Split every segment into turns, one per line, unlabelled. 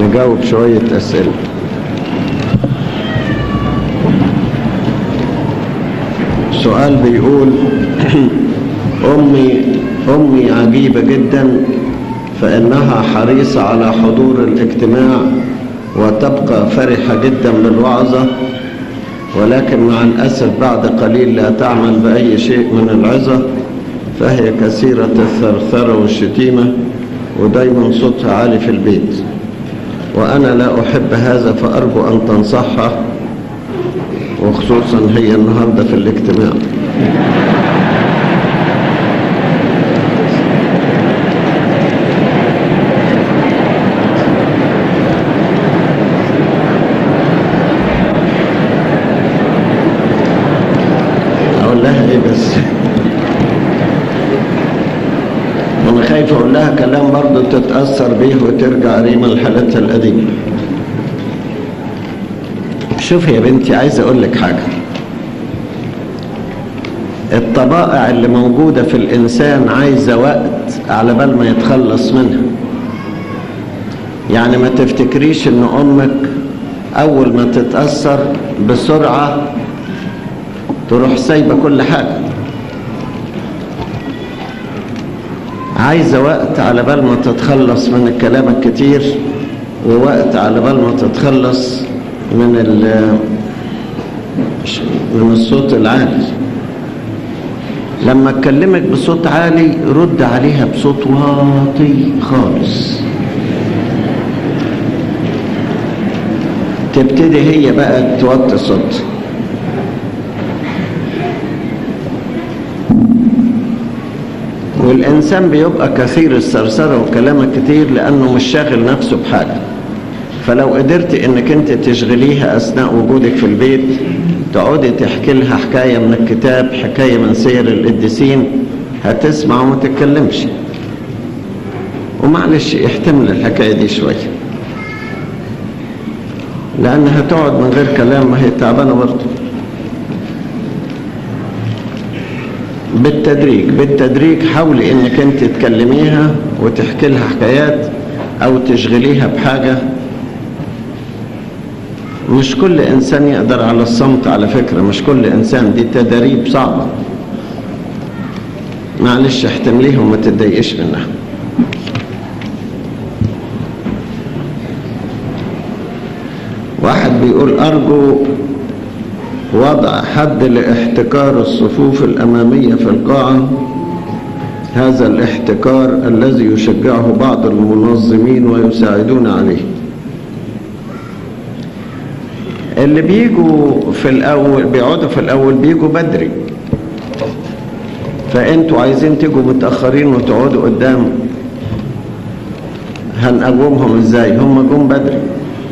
نجاوب شوية أسئلة سؤال بيقول أمي أمي عجيبة جدا فإنها حريصة على حضور الاجتماع وتبقى فرحة جدا بالوعظة ولكن مع الأسف بعد قليل لا تعمل بأي شيء من العظة فهي كثيرة الثرثرة والشتيمة ودايما صوتها عالي في البيت وأنا لا أحب هذا فأرجو أن تنصحها وخصوصا هي النهاردة في الاجتماع أقول لها إيه بس أنا خايف أقول لها كلام برضه تتأثر بيه وترجع ريما لحالتها القديمة شوفي يا بنتي عايز أقول لك حاجة الطبائع اللي موجودة في الإنسان عايزة وقت على بال ما يتخلص منها يعني ما تفتكريش إن أمك أول ما تتأثر بسرعة تروح سايبة كل حاجة عايزة وقت على بال ما تتخلص من الكلام الكتير ووقت على بال ما تتخلص من ال من الصوت العالي لما اكلمك بصوت عالي رد عليها بصوت واطي خالص تبتدي هي بقى توطي صوتها والإنسان بيبقى كثير الثرثرة والكلام الكتير لأنه مش شاغل نفسه بحاجة فلو قدرت إنك أنت تشغليها أثناء وجودك في البيت تقعدي تحكي لها حكاية من الكتاب حكاية من سير القديسين هتسمع وما تتكلمش ومعلش احتمل الحكاية دي شوية لأنها تقعد من غير كلام ما هي تعبانة برضه بالتدريج بالتدريج حاولي انك انت تكلميها وتحكي لها حكايات او تشغليها بحاجة مش كل انسان يقدر على الصمت على فكرة مش كل انسان دي تدريب صعبة معلش احتمليها وما تتضايقش منها واحد بيقول ارجو وضع حد لاحتكار الصفوف الأمامية في القاعة هذا الاحتكار الذي يشجعه بعض المنظمين ويساعدون عليه اللي بيجوا في الأول بيقعدوا في الأول بيجوا بدري فأنتوا عايزين تيجوا متأخرين وتقعدوا قدام هنقومهم ازاي هم جم بدري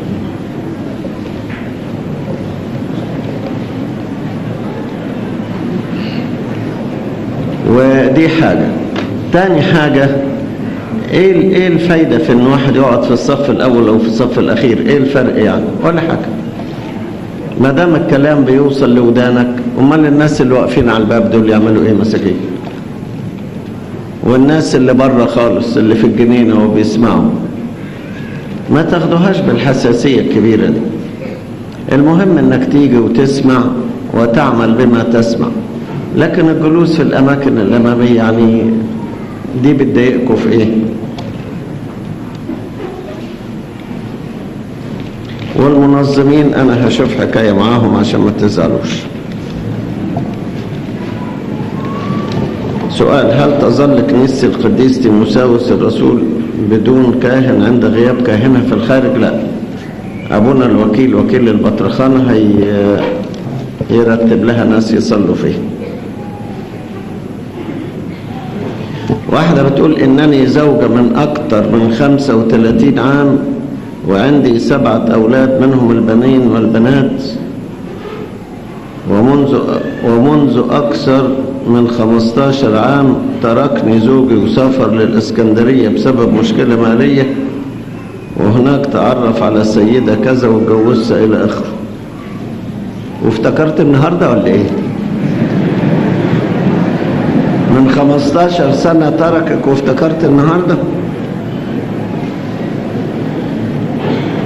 ودي حاجة تاني حاجة ايه ايه الفايدة في ان واحد يقعد في الصف الاول او في الصف الاخير ايه الفرق يعني ولا حاجة ما دام الكلام بيوصل لودانك امال الناس اللي واقفين على الباب دول يعملوا ايه مساكين والناس اللي بره خالص اللي في الجنينة وبيسمعوا ما تاخدوهاش بالحساسية الكبيرة دي المهم انك تيجي وتسمع وتعمل بما تسمع لكن الجلوس في الأماكن الأمامية يعني دي بتضايقكم في إيه؟ والمنظمين أنا هشوف حكاية معاهم عشان ما تزعلوش سؤال هل تظل كنيسة القديس تيموساوس الرسول بدون كاهن عند غياب كاهنة في الخارج؟ لا أبونا الوكيل وكيل البطرخانة هي يرتب لها ناس يصلوا فيه واحدة بتقول إنني زوجة من أكثر من 35 عام وعندي سبعة أولاد منهم البنين والبنات ومنذ ومنذ أكثر من 15 عام تركني زوجي وسافر للإسكندرية بسبب مشكلة مالية وهناك تعرف على سيدة كذا واتجوزها إلى آخره وافتكرت النهاردة ولا إيه؟ من 15 سنة تركك وافتكرت النهاردة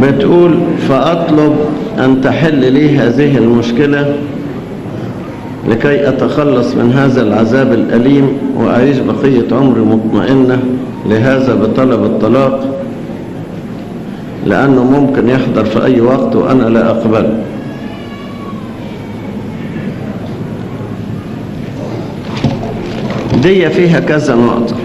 بتقول فأطلب أن تحل لي هذه المشكلة لكي أتخلص من هذا العذاب الأليم وأعيش بقية عمري مطمئنة لهذا بطلب الطلاق لأنه ممكن يحضر في أي وقت وأنا لا أقبله دي فيها كذا نقطة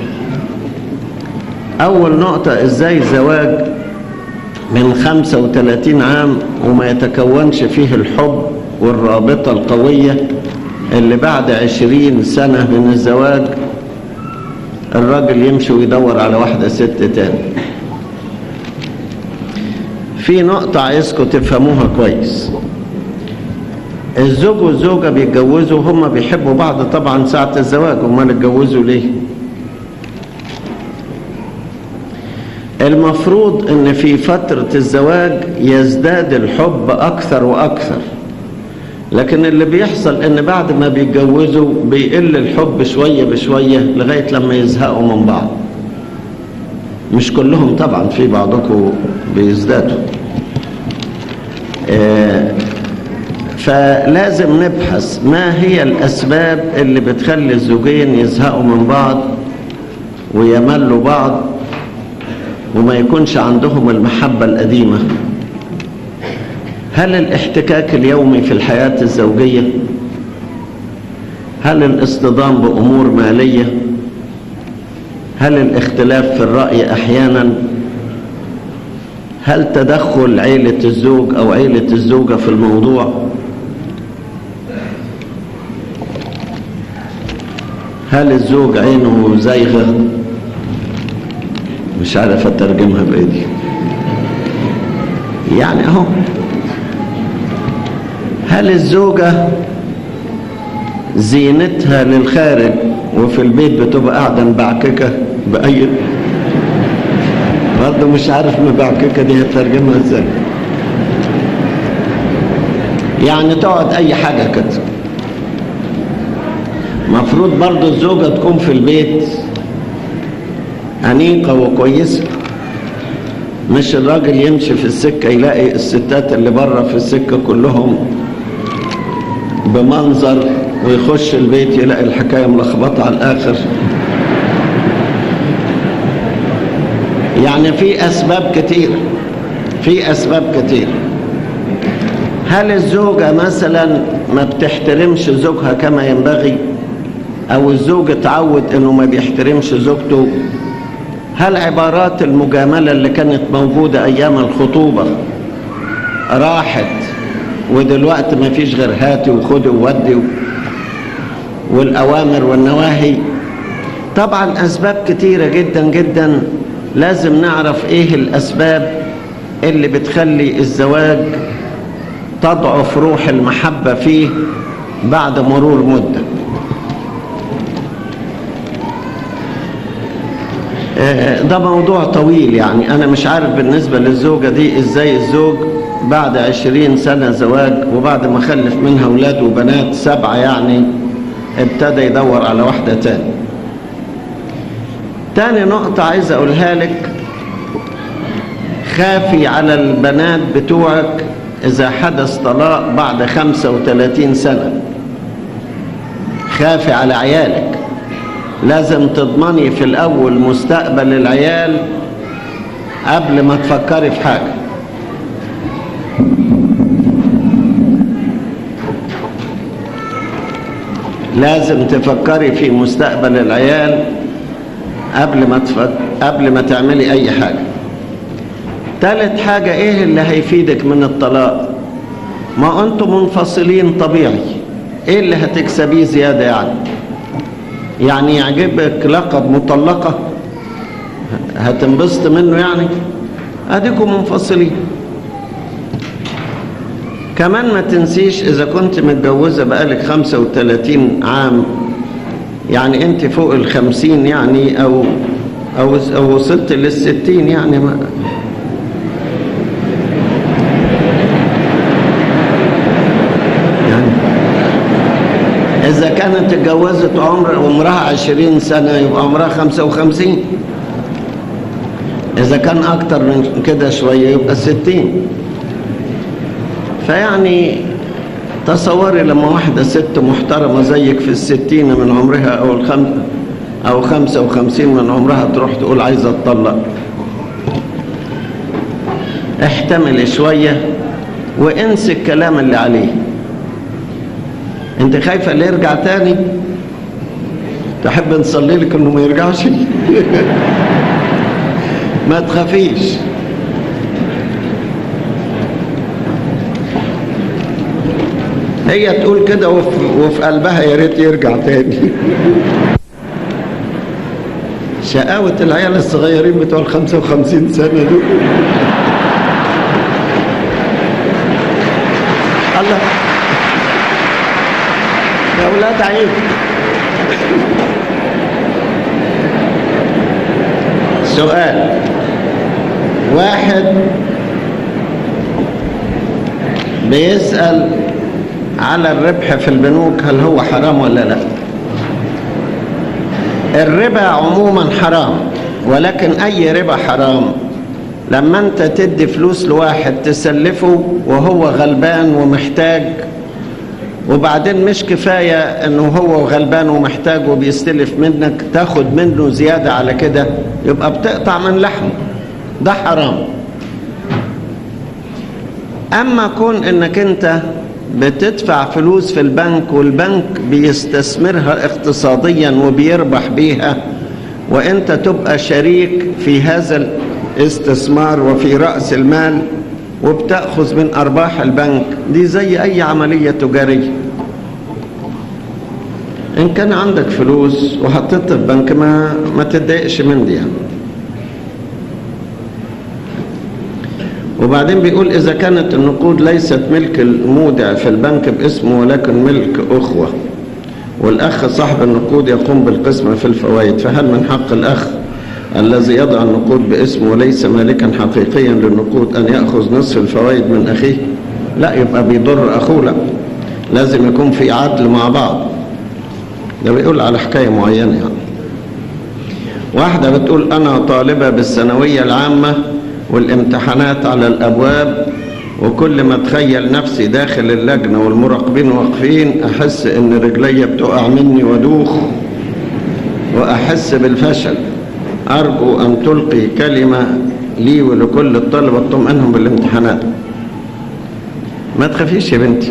أول نقطة إزاي زواج من 35 عام وما يتكونش فيه الحب والرابطة القوية اللي بعد 20 سنة من الزواج الراجل يمشي ويدور على واحدة ست تاني في نقطة عايزكم تفهموها كويس الزوج والزوجة بيتجوزوا هما بيحبوا بعض طبعا ساعة الزواج امال اتجوزوا ليه المفروض ان في فترة الزواج يزداد الحب اكثر واكثر لكن اللي بيحصل ان بعد ما بيتجوزوا بيقل الحب شوية بشوية لغاية لما يزهقوا من بعض مش كلهم طبعا في بعضكم بيزدادوا آه فلازم نبحث ما هي الأسباب اللي بتخلي الزوجين يزهقوا من بعض ويملوا بعض وما يكونش عندهم المحبة القديمة هل الاحتكاك اليومي في الحياة الزوجية هل الاصطدام بأمور مالية هل الاختلاف في الرأي أحيانا هل تدخل عيلة الزوج أو عيلة الزوجة في الموضوع هل الزوج عينه زايغة مش عارف اترجمها بايدي يعني اهو هل الزوجة زينتها للخارج وفي البيت بتبقى قاعدة مبعككة بأي برضه مش عارف مبعككة دي هترجمها ازاي يعني تقعد اي حاجة كده مفروض برضو الزوجة تكون في البيت أنيقة وكويسة مش الراجل يمشي في السكة يلاقي الستات اللي بره في السكة كلهم بمنظر ويخش البيت يلاقي الحكاية ملخبطة على الآخر يعني في أسباب كتير في أسباب كتير هل الزوجة مثلا ما بتحترمش زوجها كما ينبغي او الزوج اتعود انه ما بيحترمش زوجته هل عبارات المجاملة اللي كانت موجودة ايام الخطوبة راحت ودلوقتي ما فيش غير هاتي وخدي وودي والاوامر والنواهي طبعا اسباب كتيرة جدا جدا لازم نعرف ايه الاسباب اللي بتخلي الزواج تضعف روح المحبة فيه بعد مرور مده ده موضوع طويل يعني أنا مش عارف بالنسبة للزوجة دي إزاي الزوج بعد عشرين سنة زواج وبعد ما خلف منها أولاد وبنات سبعة يعني ابتدى يدور على واحدة تاني تاني نقطة عايز أقولها لك خافي على البنات بتوعك إذا حدث طلاق بعد خمسة وثلاثين سنة خافي على عيالك لازم تضمني في الأول مستقبل العيال قبل ما تفكري في حاجة لازم تفكري في مستقبل العيال قبل ما تفك... قبل ما تعملي أي حاجة تالت حاجة إيه اللي هيفيدك من الطلاق ما أنتم منفصلين طبيعي إيه اللي هتكسبيه زيادة يعني يعني يعجبك لقب مطلقة هتنبسط منه يعني اديكم منفصلين كمان ما تنسيش اذا كنت متجوزة بقالك 35 عام يعني انت فوق الخمسين يعني او او, أو وصلت للستين يعني ما إذا كانت اتجوزت عمر عمرها عشرين سنة يبقى عمرها خمسة وخمسين إذا كان أكتر من كده شوية يبقى ستين فيعني تصوري لما واحدة ست محترمة زيك في الستين من عمرها أو الخم أو خمسة وخمسين من عمرها تروح تقول عايزة تطلق احتمل شوية وانسى الكلام اللي عليه انت خايفة اللي يرجع تاني تحب نصلي لك انه ما يرجعش ما تخافيش هي تقول كده وفي, وفي قلبها يا ريت يرجع تاني شقاوة العيال الصغيرين بتوع ال 55 سنة دول الله يا أولاد عيب سؤال واحد بيسأل على الربح في البنوك هل هو حرام ولا لا الربا عموما حرام ولكن اي ربا حرام لما انت تدي فلوس لواحد تسلفه وهو غلبان ومحتاج وبعدين مش كفاية انه هو غلبان ومحتاج وبيستلف منك تاخد منه زيادة على كده يبقى بتقطع من لحمه ده حرام اما كون انك انت بتدفع فلوس في البنك والبنك بيستثمرها اقتصاديا وبيربح بيها وانت تبقى شريك في هذا الاستثمار وفي رأس المال وبتأخذ من أرباح البنك دي زي أي عملية تجارية إن كان عندك فلوس وحطيتها في بنك ما ما تتضايقش من دي يعني. وبعدين بيقول إذا كانت النقود ليست ملك المودع في البنك باسمه ولكن ملك أخوة والأخ صاحب النقود يقوم بالقسمة في الفوائد فهل من حق الأخ الذي يضع النقود باسمه وليس مالكا حقيقيا للنقود أن يأخذ نصف الفوائد من أخيه لا يبقى بيضر أخوه لا لازم يكون في عدل مع بعض ده بيقول على حكاية معينة يعني واحدة بتقول أنا طالبة بالثانوية العامة والامتحانات على الأبواب وكل ما أتخيل نفسي داخل اللجنة والمراقبين واقفين أحس إن رجلي بتقع مني ودوخ وأحس بالفشل أرجو أن تلقي كلمة لي ولكل الطلبة اطمئنهم بالامتحانات ما تخافيش يا بنتي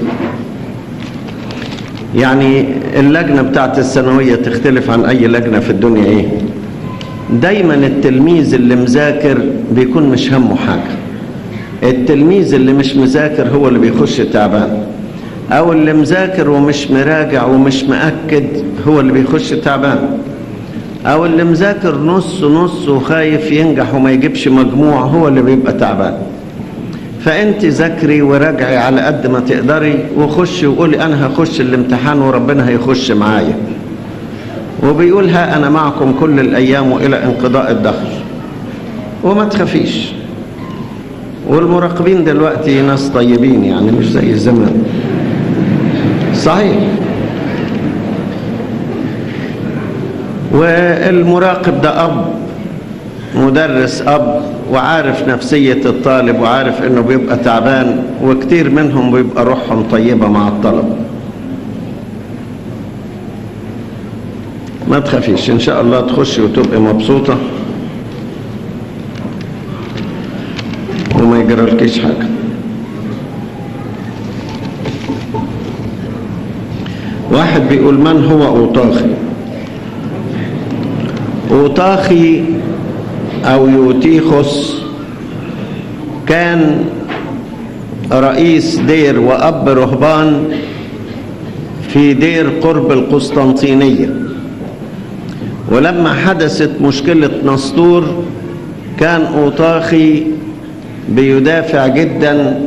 يعني اللجنة بتاعت الثانوية تختلف عن أي لجنة في الدنيا إيه دايما التلميذ اللي مذاكر بيكون مش همه حاجة التلميذ اللي مش مذاكر هو اللي بيخش تعبان أو اللي مذاكر ومش مراجع ومش مأكد هو اللي بيخش تعبان او اللي مذاكر نص نص وخايف ينجح وما يجيبش مجموع هو اللي بيبقى تعبان فانت ذاكري وراجعي على قد ما تقدري وخشي وقولي انا هخش الامتحان وربنا هيخش معايا وبيقول ها انا معكم كل الايام والى انقضاء الدهر وما تخافيش والمراقبين دلوقتي ناس طيبين يعني مش زي زمان صحيح والمراقب ده أب مدرس أب وعارف نفسية الطالب وعارف إنه بيبقى تعبان وكتير منهم بيبقى روحهم طيبة مع الطلب ما تخافيش إن شاء الله تخشي وتبقي مبسوطة وما يجرالكيش حاجة واحد بيقول من هو أوطاخي أوطاخي أو يوتيخوس كان رئيس دير وأب رهبان في دير قرب القسطنطينية ولما حدثت مشكلة نسطور كان أوطاخي بيدافع جدا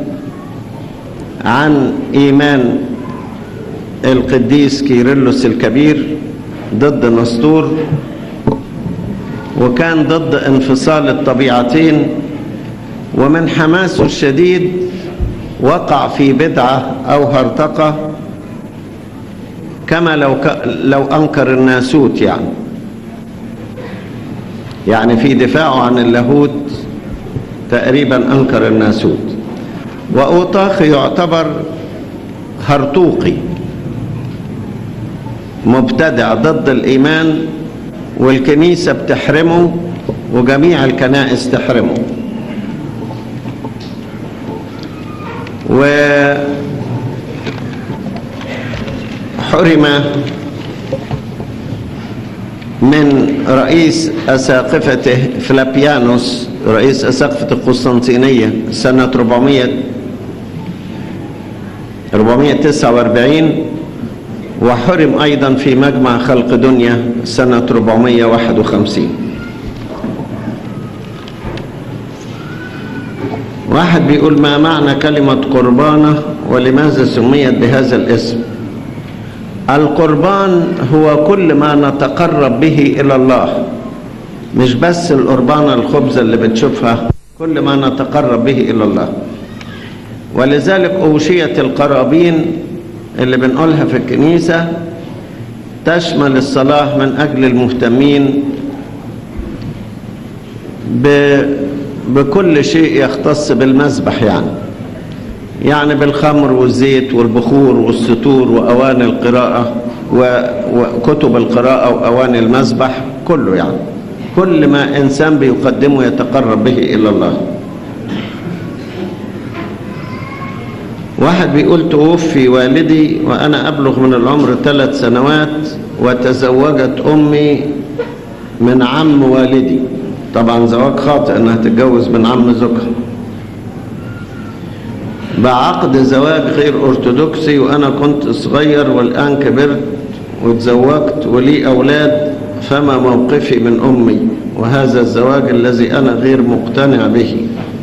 عن إيمان القديس كيرلس الكبير ضد نسطور وكان ضد انفصال الطبيعتين ومن حماسه الشديد وقع في بدعة أو هرطقة كما لو ك... لو أنكر الناسوت يعني يعني في دفاعه عن اللاهوت تقريبا أنكر الناسوت وأوطاخ يعتبر هرطوقي مبتدع ضد الإيمان والكنيسة بتحرمه وجميع الكنائس تحرمه وحرم من رئيس أساقفته فلابيانوس رئيس أساقفة القسطنطينية سنة 400 449 وحرم أيضا في مجمع خلق دنيا سنة 451 واحد بيقول ما معنى كلمة قربانة ولماذا سميت بهذا الاسم القربان هو كل ما نتقرب به إلى الله مش بس القربانة الخبزة اللي بتشوفها كل ما نتقرب به إلى الله ولذلك أوشية القرابين اللي بنقولها في الكنيسة تشمل الصلاة من أجل المهتمين ب... بكل شيء يختص بالمذبح يعني يعني بالخمر والزيت والبخور والستور وأواني القراءة و... وكتب القراءة وأواني المذبح كله يعني كل ما إنسان بيقدمه يتقرب به إلى الله واحد بيقول توفي والدي وأنا أبلغ من العمر ثلاث سنوات وتزوجت أمي من عم والدي طبعا زواج خاطئ أنها تتجوز من عم زوجها بعقد زواج غير أرثوذكسي وأنا كنت صغير والآن كبرت وتزوجت ولي أولاد فما موقفي من أمي وهذا الزواج الذي أنا غير مقتنع به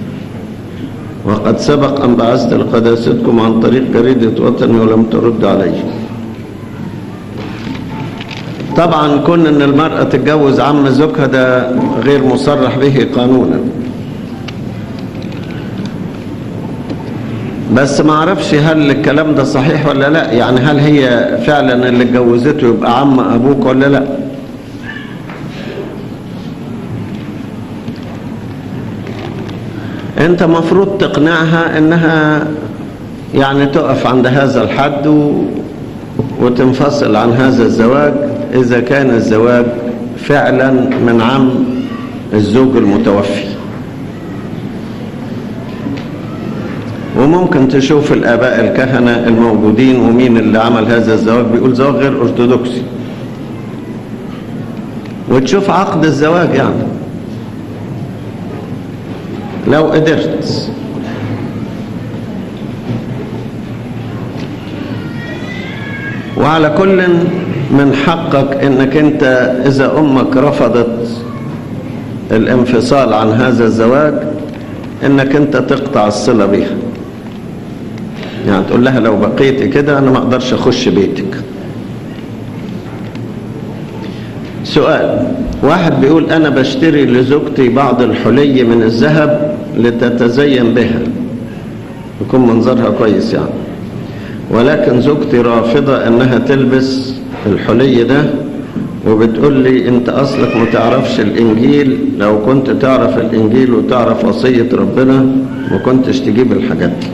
وقد سبق أن بعثت لقداستكم عن طريق جريدة وطني ولم ترد علي طبعا كون ان المرأة تتجوز عم زوجها ده غير مصرح به قانونا بس ما اعرفش هل الكلام ده صحيح ولا لا يعني هل هي فعلا اللي اتجوزته يبقى عم ابوك ولا لا انت مفروض تقنعها انها يعني تقف عند هذا الحد و... وتنفصل عن هذا الزواج اذا كان الزواج فعلا من عم الزوج المتوفي وممكن تشوف الاباء الكهنه الموجودين ومين اللي عمل هذا الزواج بيقول زواج غير ارثوذكسي وتشوف عقد الزواج يعني لو قدرت وعلى كل من حقك انك انت اذا امك رفضت الانفصال عن هذا الزواج انك انت تقطع الصله بها يعني تقول لها لو بقيت كده انا ما اقدرش اخش بيتك سؤال واحد بيقول انا بشتري لزوجتي بعض الحلي من الذهب لتتزين بها يكون منظرها كويس يعني ولكن زوجتي رافضة انها تلبس الحلي ده وبتقول لي انت اصلك ما تعرفش الانجيل لو كنت تعرف الانجيل وتعرف وصية ربنا ما كنتش تجيب الحاجات دي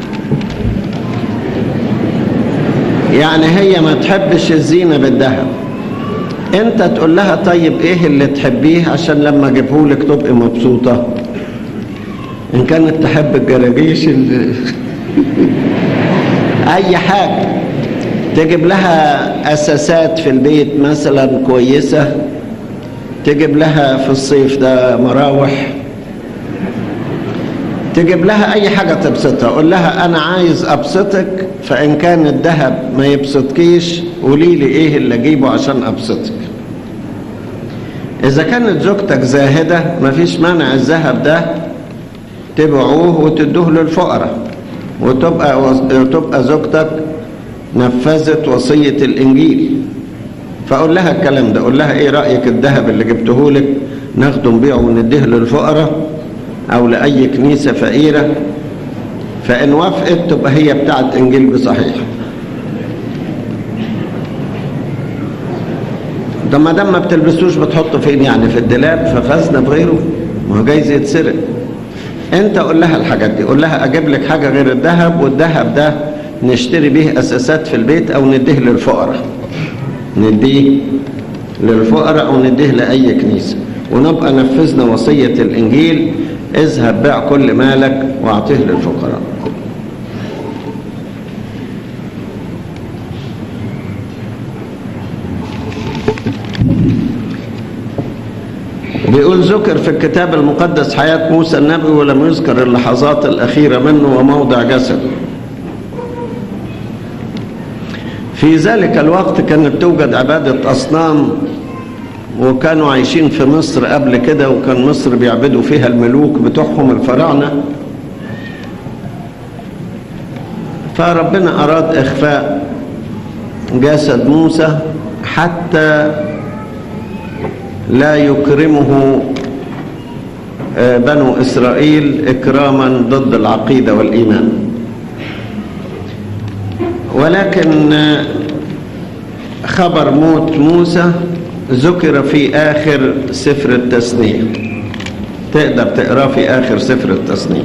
يعني هي ما تحبش الزينة بالذهب انت تقول لها طيب ايه اللي تحبيه عشان لما اجيبهولك تبقي مبسوطة ان كانت تحب الجرابيش اللي اي حاجة تجيب لها اساسات في البيت مثلا كويسة تجيب لها في الصيف ده مراوح تجيب لها اي حاجة تبسطها قول لها انا عايز ابسطك فان كان الذهب ما يبسطكيش قولي لي ايه اللي اجيبه عشان ابسطك اذا كانت زوجتك زاهدة مفيش مانع الذهب ده تبيعوه وتدوه للفقراء وتبقى وتبقى زوجتك نفذت وصية الانجيل فاقول لها الكلام ده اقول لها ايه رايك الذهب اللي جبته لك ناخده نبيعه ونديه للفقراء او لاي كنيسه فقيره فان وافقت تبقى هي بتاعت انجيل بصحيح ده ما دام ما بتلبسوش بتحطه فين يعني في الدولاب في خزنه في غيره ما هو جايز يتسرق انت قول لها الحاجات دي قول لها اجيب لك حاجه غير الذهب والذهب ده نشتري بيه اساسات في البيت او نديه للفقراء نديه للفقراء او نديه لاي كنيسه ونبقى نفذنا وصيه الانجيل اذهب بيع كل مالك واعطيه للفقراء بيقول ذكر في الكتاب المقدس حياة موسى النبي ولم يذكر اللحظات الأخيرة منه وموضع جسده في ذلك الوقت كانت توجد عبادة أصنام وكانوا عايشين في مصر قبل كده وكان مصر بيعبدوا فيها الملوك بتوعهم الفراعنة فربنا أراد إخفاء جسد موسى حتى لا يكرمه بنو إسرائيل إكراما ضد العقيدة والإيمان ولكن خبر موت موسى ذكر في آخر سفر التثنية تقدر تقراه في آخر سفر التثنية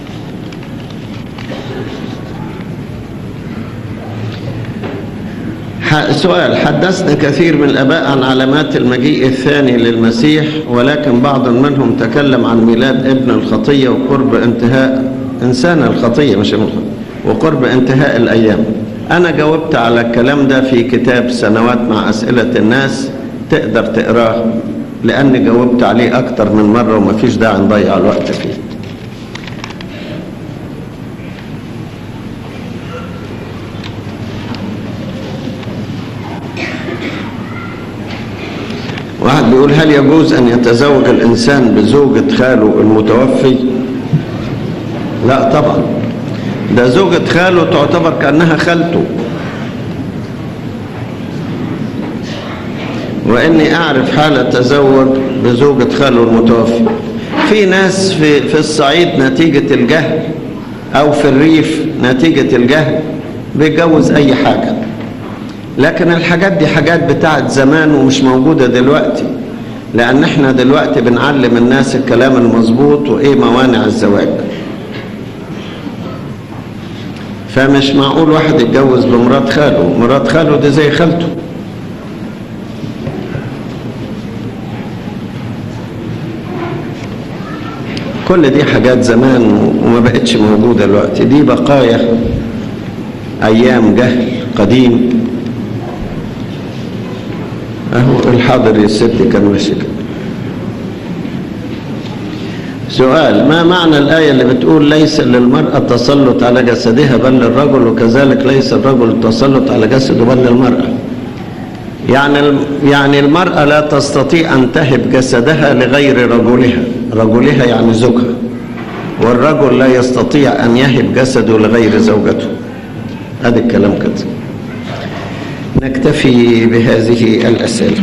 سؤال حدثنا كثير من الآباء عن علامات المجيء الثاني للمسيح ولكن بعض منهم تكلم عن ميلاد ابن الخطية وقرب انتهاء إنسان الخطية مش ابن الخطية وقرب انتهاء الأيام أنا جاوبت على الكلام ده في كتاب سنوات مع أسئلة الناس تقدر تقراه لأني جاوبت عليه أكتر من مرة ومفيش داعي نضيع الوقت فيه واحد بيقول هل يجوز أن يتزوج الإنسان بزوجة خاله المتوفي لا طبعا ده زوجة خاله تعتبر كأنها خالته وإني أعرف حالة تزوج بزوجة خاله المتوفي في ناس في, في الصعيد نتيجة الجهل أو في الريف نتيجة الجهل بيتجوز أي حاجة لكن الحاجات دي حاجات بتاعت زمان ومش موجودة دلوقتي لأن احنا دلوقتي بنعلم الناس الكلام المظبوط وإيه موانع الزواج فمش معقول واحد يتجوز بمرات خاله مرات خاله دي زي خالته كل دي حاجات زمان وما بقتش موجودة دلوقتي دي بقايا أيام جهل قديم أهو الحاضر الست كان ماشي كده سؤال ما معنى الآية اللي بتقول ليس للمرأة التسلط على جسدها بل للرجل وكذلك ليس الرجل التسلط على جسده بل للمرأة يعني يعني المرأة لا تستطيع أن تهب جسدها لغير رجلها رجلها يعني زوجها والرجل لا يستطيع أن يهب جسده لغير زوجته هذا الكلام كده نكتفي بهذه الأسئلة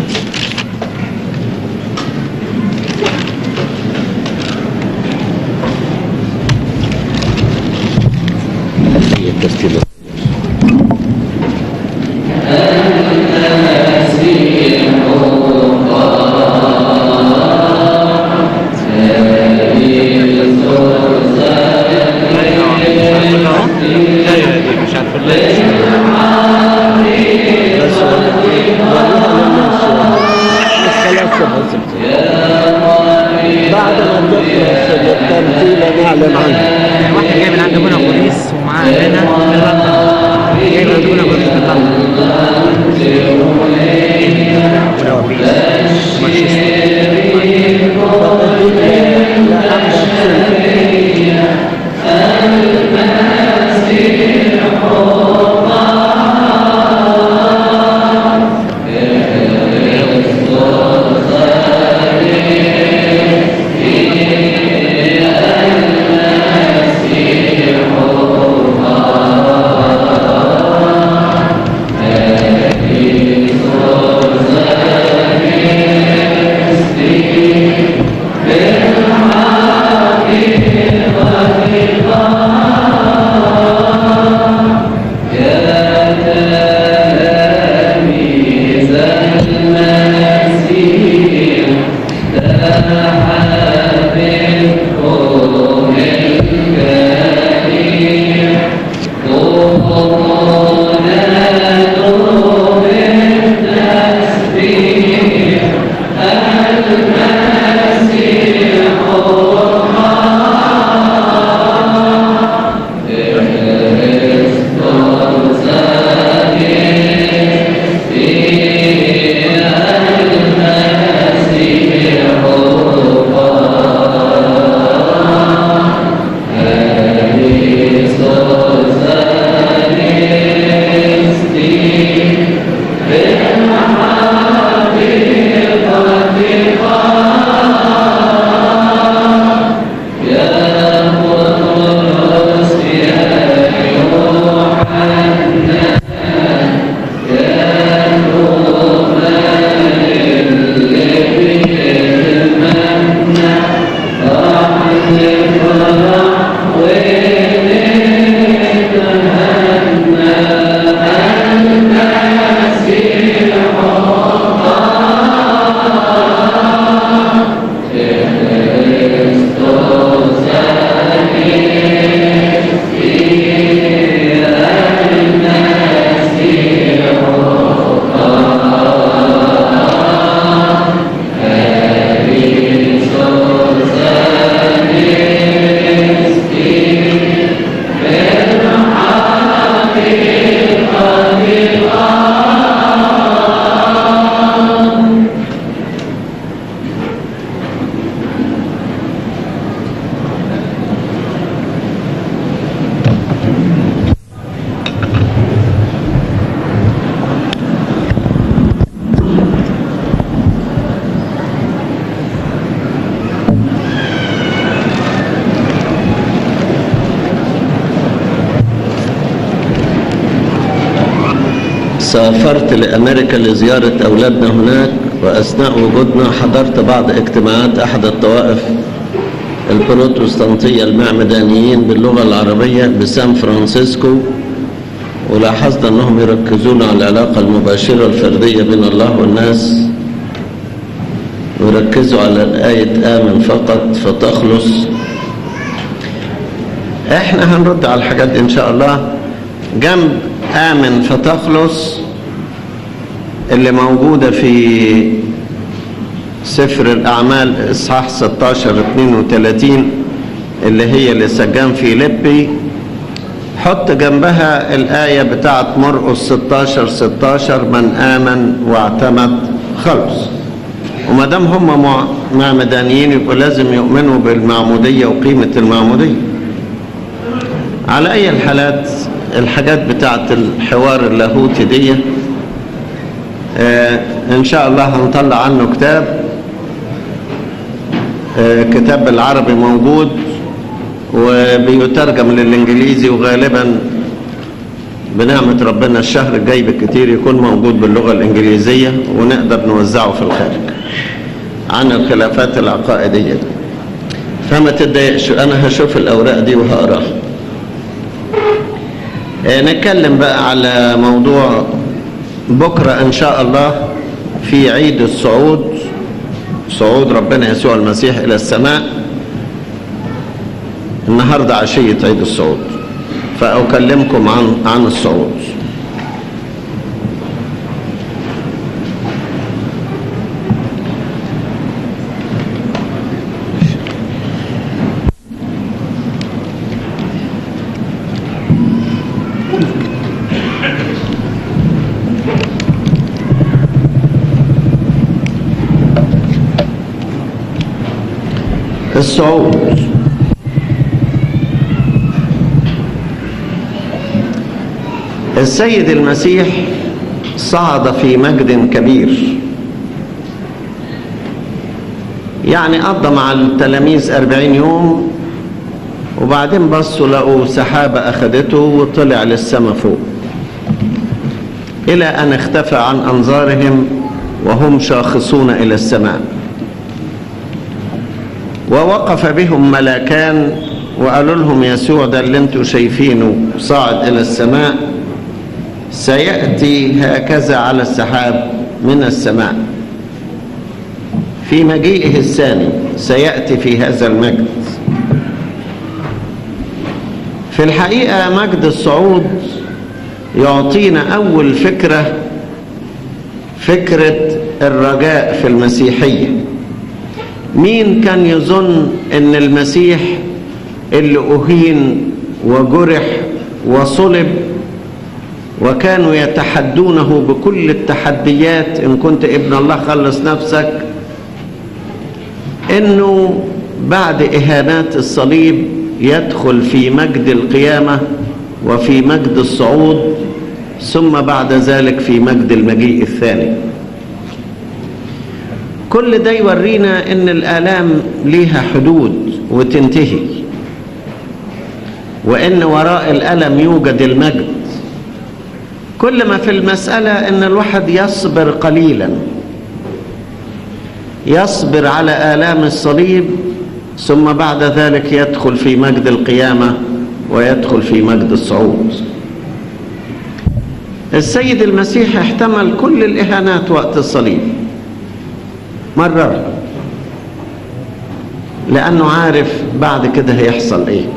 Yeah.
سافرت لأمريكا لزيارة أولادنا هناك وأثناء وجودنا حضرت بعض اجتماعات أحد الطوائف البروتستانتية المعمدانيين باللغة العربية بسان فرانسيسكو ولاحظت أنهم يركزون على العلاقة المباشرة الفردية بين الله والناس ويركزوا على الآية آمن فقط فتخلص احنا هنرد على الحاجات دي ان شاء الله جنب آمن فتخلص اللي موجودة في سفر الأعمال إصحاح 16 32 اللي هي لسجان فيليبي حط جنبها الآية بتاعت مرقس 16 16 من آمن واعتمد خلص وما دام هم معمدانيين يبقوا لازم يؤمنوا بالمعمودية وقيمة المعمودية على أي الحالات الحاجات بتاعت الحوار اللاهوتي دي آه ان شاء الله هنطلع عنه كتاب آه كتاب بالعربي موجود وبيترجم للانجليزي وغالبا بنعمة ربنا الشهر الجاي بالكتير يكون موجود باللغة الانجليزية ونقدر نوزعه في الخارج عن الخلافات العقائدية دي فما تتضايقش انا هشوف الاوراق دي وهقراها نتكلم بقى على موضوع بكرة إن شاء الله في عيد الصعود صعود ربنا يسوع المسيح إلى السماء النهاردة عشية عيد الصعود فأكلمكم عن عن الصعود الصعود السيد المسيح صعد في مجد كبير يعني قضى مع التلاميذ أربعين يوم وبعدين بصوا لقوا سحابة أخدته وطلع للسماء فوق إلى أن اختفى عن أنظارهم وهم شاخصون إلى السماء ووقف بهم ملاكان وقالوا لهم يسوع ده اللي انتوا شايفينه صاعد الى السماء سياتي هكذا على السحاب من السماء في مجيئه الثاني سياتي في هذا المجد في الحقيقه مجد الصعود يعطينا اول فكره فكره الرجاء في المسيحيه مين كان يظن ان المسيح اللي اهين وجرح وصلب وكانوا يتحدونه بكل التحديات ان كنت ابن الله خلص نفسك انه بعد اهانات الصليب يدخل في مجد القيامه وفي مجد الصعود ثم بعد ذلك في مجد المجيء الثاني كل ده يورينا ان الالام ليها حدود وتنتهي وان وراء الالم يوجد المجد كل ما في المساله ان الواحد يصبر قليلا يصبر على الام الصليب ثم بعد ذلك يدخل في مجد القيامه ويدخل في مجد الصعود السيد المسيح احتمل كل الاهانات وقت الصليب مررها لأنه عارف بعد كده هيحصل إيه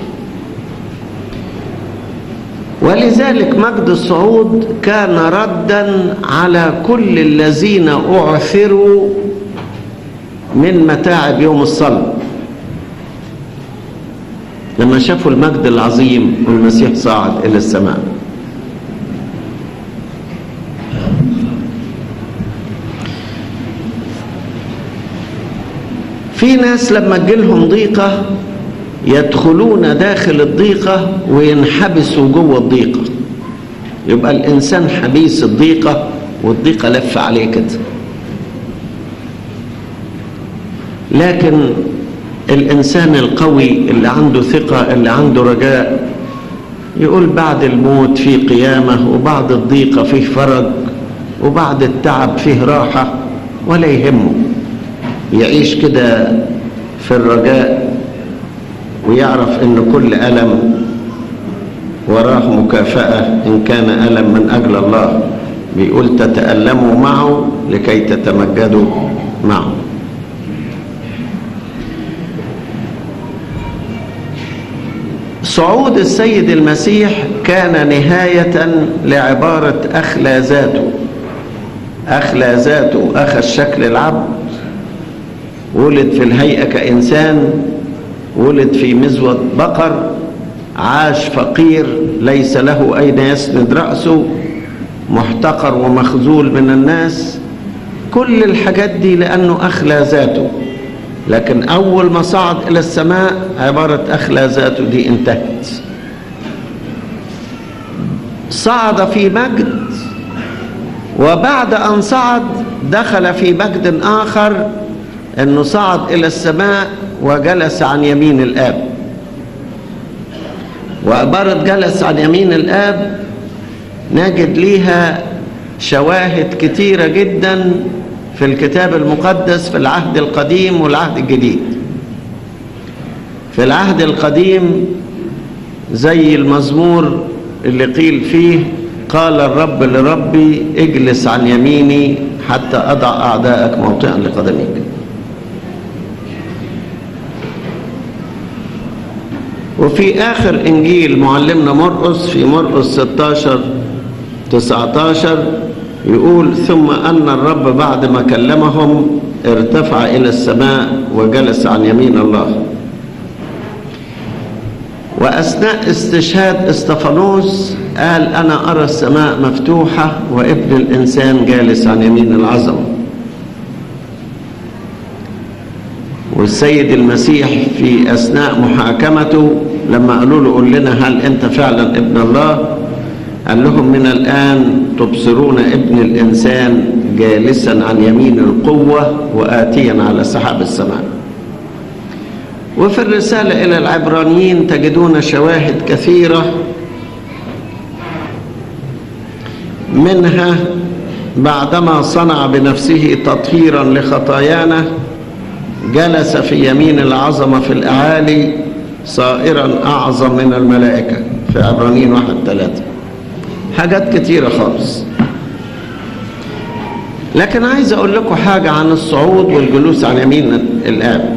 ولذلك مجد الصعود كان ردا على كل الذين أعثروا من متاعب يوم الصلب لما شافوا المجد العظيم والمسيح صاعد إلى السماء في ناس لما تجيلهم ضيقة يدخلون داخل الضيقة وينحبسوا جوه الضيقة يبقى الإنسان حبيس الضيقة والضيقة لف عليه كده لكن الإنسان القوي اللي عنده ثقة اللي عنده رجاء يقول بعد الموت في قيامة وبعد الضيقة فيه فرج وبعد التعب فيه راحة ولا يهمه يعيش كده في الرجاء ويعرف ان كل ألم وراه مكافأة إن كان ألم من أجل الله بيقول تتألموا معه لكي تتمجدوا معه صعود السيد المسيح كان نهاية لعبارة أخلى ذاته أخلى ذاته أخذ شكل العبد ولد في الهيئة كإنسان ولد في مزوة بقر عاش فقير ليس له أين يسند رأسه محتقر ومخذول من الناس كل الحاجات دي لأنه أخلى ذاته لكن أول ما صعد إلى السماء عبارة أخلى ذاته دي انتهت صعد في مجد وبعد أن صعد دخل في مجد آخر أنه صعد إلى السماء وجلس عن يمين الآب وعبارة جلس عن يمين الآب نجد ليها شواهد كتيرة جدا في الكتاب المقدس في العهد القديم والعهد الجديد في العهد القديم زي المزمور اللي قيل فيه قال الرب لربي اجلس عن يميني حتى أضع أعداءك موطئا لقدميك وفي آخر إنجيل معلمنا مرقس في مرقس 16 19 يقول ثم أن الرب بعد ما كلمهم ارتفع إلى السماء وجلس عن يمين الله وأثناء استشهاد استفانوس قال أنا أرى السماء مفتوحة وابن الإنسان جالس عن يمين العظمة والسيد المسيح في أثناء محاكمته لما قالوا له قل لنا هل أنت فعلا ابن الله قال لهم من الآن تبصرون ابن الإنسان جالسا عن يمين القوة وآتيا على سحاب السماء وفي الرسالة إلى العبرانيين تجدون شواهد كثيرة منها بعدما صنع بنفسه تطهيرا لخطايانا جلس في يمين العظمة في الأعالي صائرا أعظم من الملائكة في عبرانيين واحد ثلاثة حاجات كتيرة خالص لكن عايز أقول لكم حاجة عن الصعود والجلوس عن يمين الآب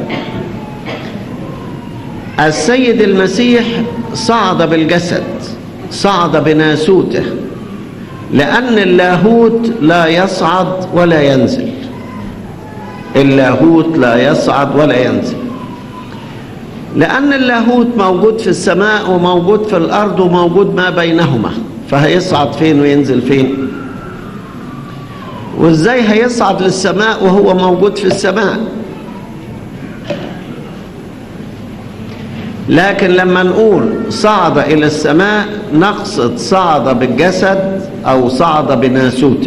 السيد المسيح صعد بالجسد صعد بناسوته لأن اللاهوت لا يصعد ولا ينزل اللاهوت لا يصعد ولا ينزل لأن اللاهوت موجود في السماء وموجود في الأرض وموجود ما بينهما فهيصعد فين وينزل فين وازاي هيصعد للسماء وهو موجود في السماء لكن لما نقول صعد إلى السماء نقصد صعد بالجسد أو صعد بناسوته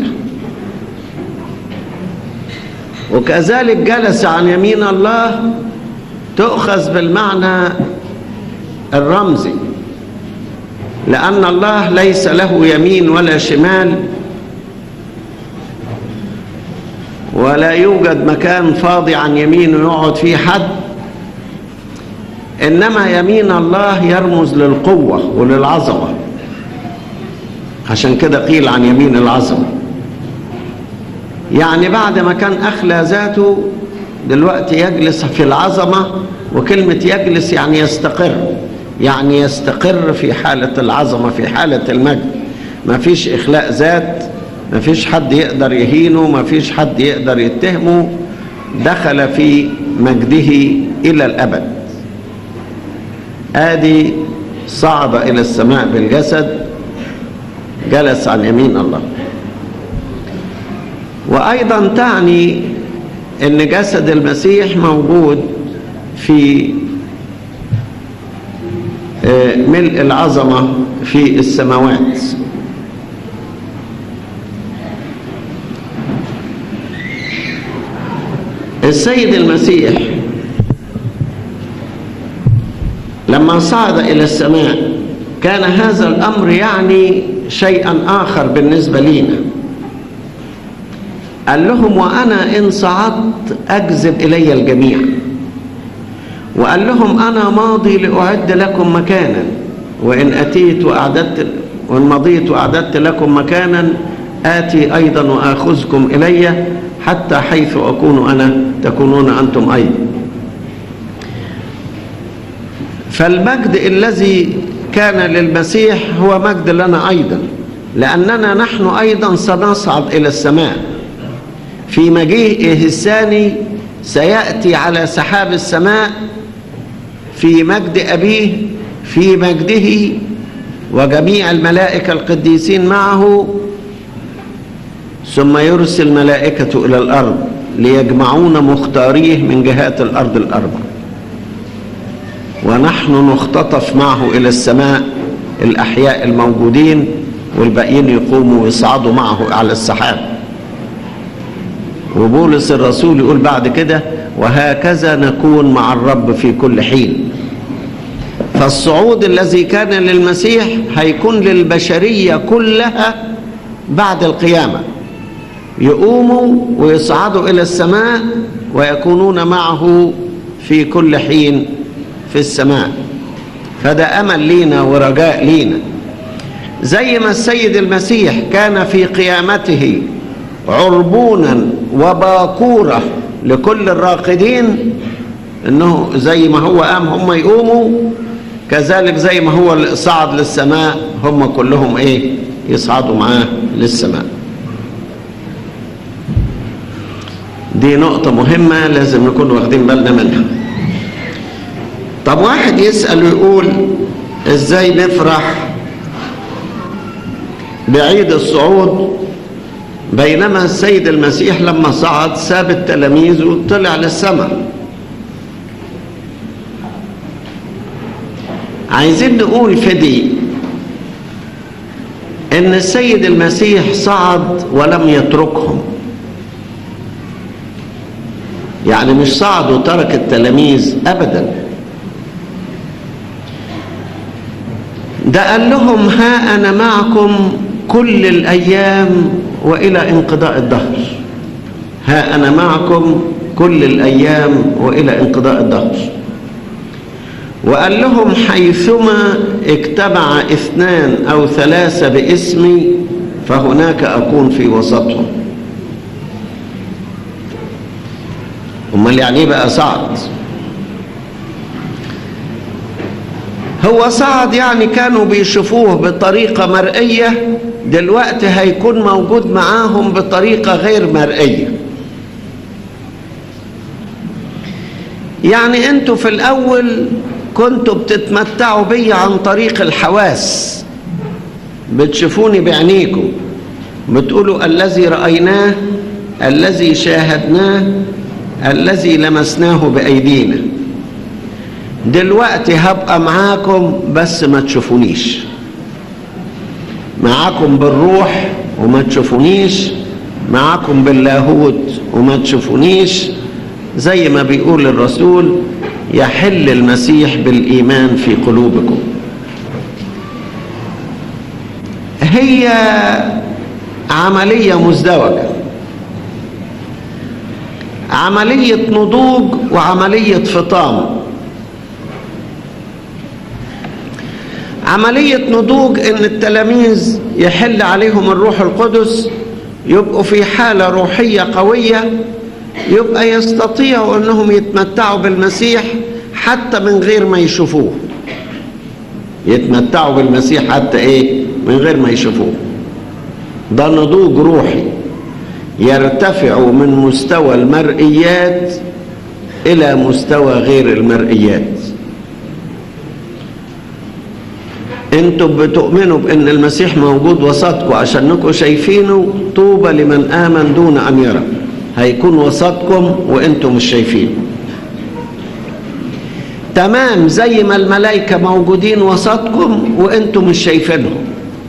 وكذلك جلس عن يمين الله تؤخذ بالمعنى الرمزي لأن الله ليس له يمين ولا شمال ولا يوجد مكان فاضي عن يمينه يقعد فيه حد إنما يمين الله يرمز للقوة وللعظمة عشان كده قيل عن يمين العظمة يعني بعد ما كان أخلى ذاته دلوقتي يجلس في العظمة وكلمة يجلس يعني يستقر يعني يستقر في حالة العظمة في حالة المجد ما فيش إخلاء ذات ما فيش حد يقدر يهينه ما فيش حد يقدر يتهمه دخل في مجده إلى الأبد آدي صعد إلى السماء بالجسد جلس عن يمين الله وأيضا تعني أن جسد المسيح موجود في ملء العظمة في السماوات السيد المسيح لما صعد إلى السماء كان هذا الأمر يعني شيئا آخر بالنسبة لينا قال لهم وأنا إن صعدت أجذب إلي الجميع وقال لهم أنا ماضي لأعد لكم مكانا وإن أتيت وأعددت وإن مضيت وأعددت لكم مكانا آتي أيضا وآخذكم إلي حتى حيث أكون أنا تكونون أنتم أيضا فالمجد الذي كان للمسيح هو مجد لنا أيضا لأننا نحن أيضا سنصعد إلى السماء في مجيئه الثاني سيأتي على سحاب السماء في مجد أبيه في مجده وجميع الملائكة القديسين معه ثم يرسل ملائكته إلى الأرض ليجمعون مختاريه من جهات الأرض الأربع ونحن نختطف معه إلى السماء الأحياء الموجودين والباقيين يقوموا ويصعدوا معه على السحاب وبولس الرسول يقول بعد كده وهكذا نكون مع الرب في كل حين فالصعود الذي كان للمسيح هيكون للبشرية كلها بعد القيامة يقوموا ويصعدوا إلى السماء ويكونون معه في كل حين في السماء فده أمل لينا ورجاء لينا زي ما السيد المسيح كان في قيامته عربونا وباكورة لكل الراقدين انه زي ما هو قام هم يقوموا كذلك زي ما هو صعد للسماء هم كلهم ايه يصعدوا معاه للسماء دي نقطة مهمة لازم نكون واخدين بالنا منها طب واحد يسأل ويقول ازاي نفرح بعيد الصعود بينما السيد المسيح لما صعد ساب التلاميذ وطلع للسماء عايزين نقول في دي ان السيد المسيح صعد ولم يتركهم يعني مش صعد وترك التلاميذ ابدا ده قال لهم ها انا معكم كل الايام والى انقضاء الدهر ها انا معكم كل الايام والى انقضاء الدهر وقال لهم حيثما اجتمع اثنان او ثلاثه باسمي فهناك اكون في وسطهم امال يعني ايه بقى صعد هو صعد يعني كانوا بيشوفوه بطريقه مرئيه دلوقتي هيكون موجود معاهم بطريقه غير مرئيه يعني انتوا في الاول كنتوا بتتمتعوا بي عن طريق الحواس بتشوفوني بعينيكم بتقولوا الذي رايناه الذي شاهدناه الذي لمسناه بايدينا دلوقتي هبقى معاكم بس ما تشوفونيش معاكم بالروح وما تشوفونيش معاكم باللاهوت وما تشوفونيش زي ما بيقول الرسول يحل المسيح بالإيمان في قلوبكم هي عملية مزدوجة عملية نضوج وعملية فطام عملية نضوج ان التلاميذ يحل عليهم الروح القدس يبقوا في حالة روحية قوية يبقى يستطيعوا انهم يتمتعوا بالمسيح حتى من غير ما يشوفوه يتمتعوا بالمسيح حتى ايه من غير ما يشوفوه ده نضوج روحي يرتفع من مستوى المرئيات الى مستوى غير المرئيات انتم بتؤمنوا بان المسيح موجود وسطكم عشانكم شايفينه طوبى لمن امن دون ان يرى هيكون وسطكم وانتم مش شايفينه تمام زي ما الملائكة موجودين وسطكم وانتم مش شايفينهم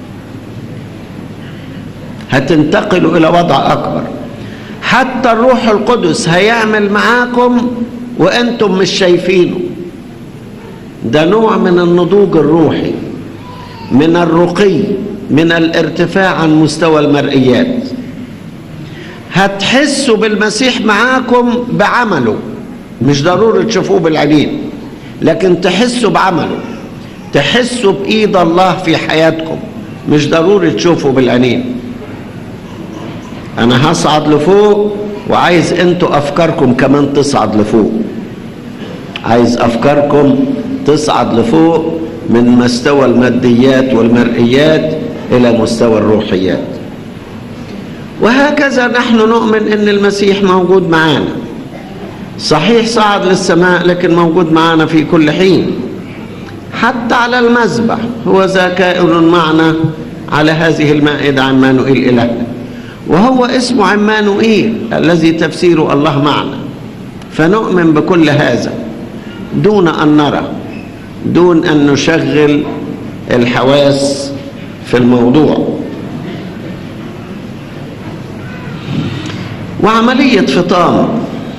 هتنتقلوا الى وضع اكبر حتى الروح القدس هيعمل معاكم وانتم مش شايفينه ده نوع من النضوج الروحي من الرقي من الارتفاع عن مستوى المرئيات هتحسوا بالمسيح معاكم بعمله مش ضروري تشوفوه بالعينين لكن تحسوا بعمله تحسوا بإيد الله في حياتكم مش ضروري تشوفوا بالعينين أنا هصعد لفوق وعايز انتوا أفكاركم كمان تصعد لفوق عايز أفكاركم تصعد لفوق من مستوى الماديات والمرئيات إلى مستوى الروحيات وهكذا نحن نؤمن ان المسيح موجود معنا صحيح صعد للسماء لكن موجود معنا في كل حين حتى على المذبح هو ذا كائن معنا على هذه المائدة عمانوئيل إلهنا وهو اسمه عمانوئيل الذي تفسيره الله معنا فنؤمن بكل هذا دون أن نرى دون أن نشغل الحواس في الموضوع وعملية فطام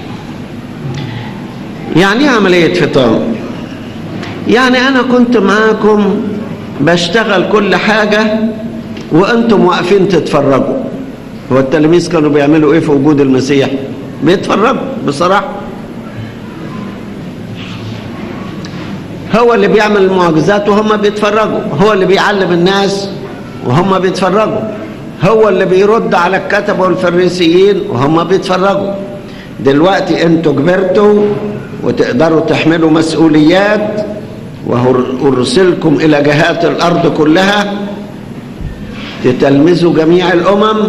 يعني ايه عملية فطام يعني أنا كنت معاكم بشتغل كل حاجة وأنتم واقفين تتفرجوا هو التلاميذ كانوا بيعملوا إيه في وجود المسيح بيتفرجوا بصراحة هو اللي بيعمل المعجزات وهم بيتفرجوا هو اللي بيعلم الناس وهم بيتفرجوا هو اللي بيرد على الكتبة والفريسيين وهم بيتفرجوا دلوقتي انتوا كبرتوا وتقدروا تحملوا مسؤوليات وارسلكم الى جهات الارض كلها تتلمذوا جميع الامم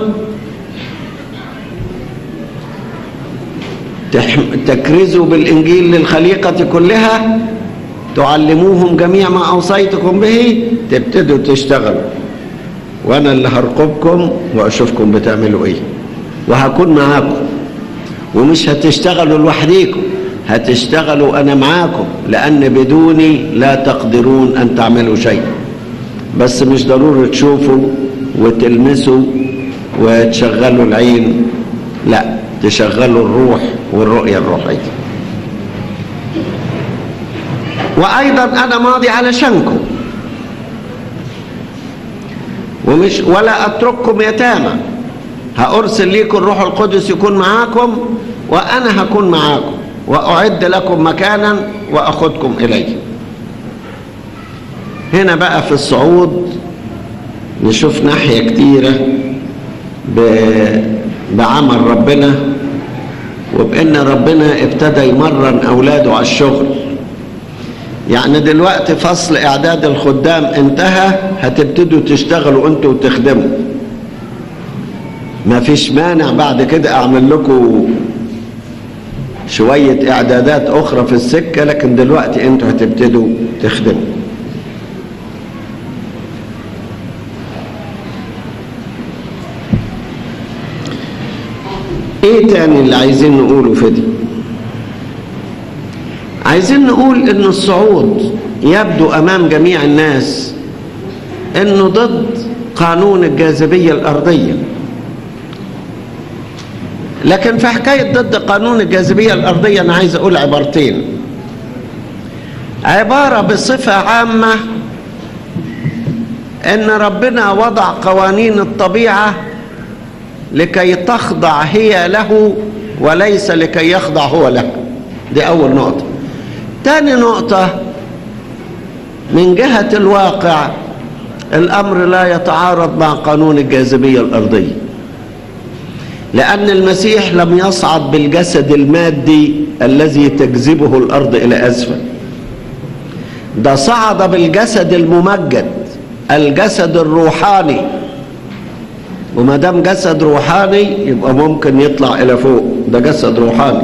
تكرزوا بالانجيل للخليقه كلها تعلموهم جميع ما اوصيتكم به تبتدوا تشتغلوا وانا اللي هرقبكم واشوفكم بتعملوا ايه وهكون معاكم ومش هتشتغلوا لوحديكم هتشتغلوا انا معاكم لان بدوني لا تقدرون ان تعملوا شيء بس مش ضروري تشوفوا وتلمسوا وتشغلوا العين لا تشغلوا الروح والرؤية الروحية وأيضا أنا ماضي علشانكم ومش ولا أترككم يتامى هأرسل لكم الروح القدس يكون معاكم وأنا هكون معاكم وأعد لكم مكانا وأخذكم إلي هنا بقى في الصعود نشوف ناحية كتيرة بعمل ربنا وبأن ربنا ابتدى يمرن أولاده على الشغل يعني دلوقتي فصل إعداد الخدام انتهى هتبتدوا تشتغلوا أنتوا وتخدموا ما فيش مانع بعد كده أعمل لكم شوية إعدادات أخرى في السكة لكن دلوقتي أنتوا هتبتدوا تخدموا ايه تاني اللي عايزين نقوله في دي عايزين نقول ان الصعود يبدو امام جميع الناس انه ضد قانون الجاذبية الارضية لكن في حكاية ضد قانون الجاذبية الارضية انا عايز اقول عبارتين عبارة بصفة عامة ان ربنا وضع قوانين الطبيعه لكي تخضع هي له وليس لكي يخضع هو له دي أول نقطة تاني نقطة من جهة الواقع الأمر لا يتعارض مع قانون الجاذبية الأرضية لأن المسيح لم يصعد بالجسد المادي الذي تجذبه الأرض إلى أسفل ده صعد بالجسد الممجد الجسد الروحاني وما دام جسد روحاني يبقى ممكن يطلع الى فوق ده جسد روحاني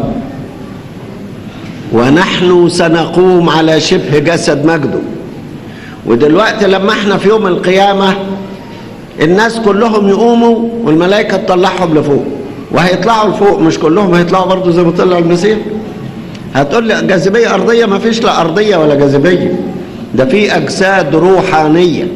ونحن سنقوم على شبه جسد مجده ودلوقتي لما احنا في يوم القيامة الناس كلهم يقوموا والملائكة تطلعهم لفوق وهيطلعوا لفوق مش كلهم هيطلعوا برضو زي ما طلع المسيح هتقول لي جاذبية أرضية ما فيش لا أرضية ولا جاذبية ده في أجساد روحانية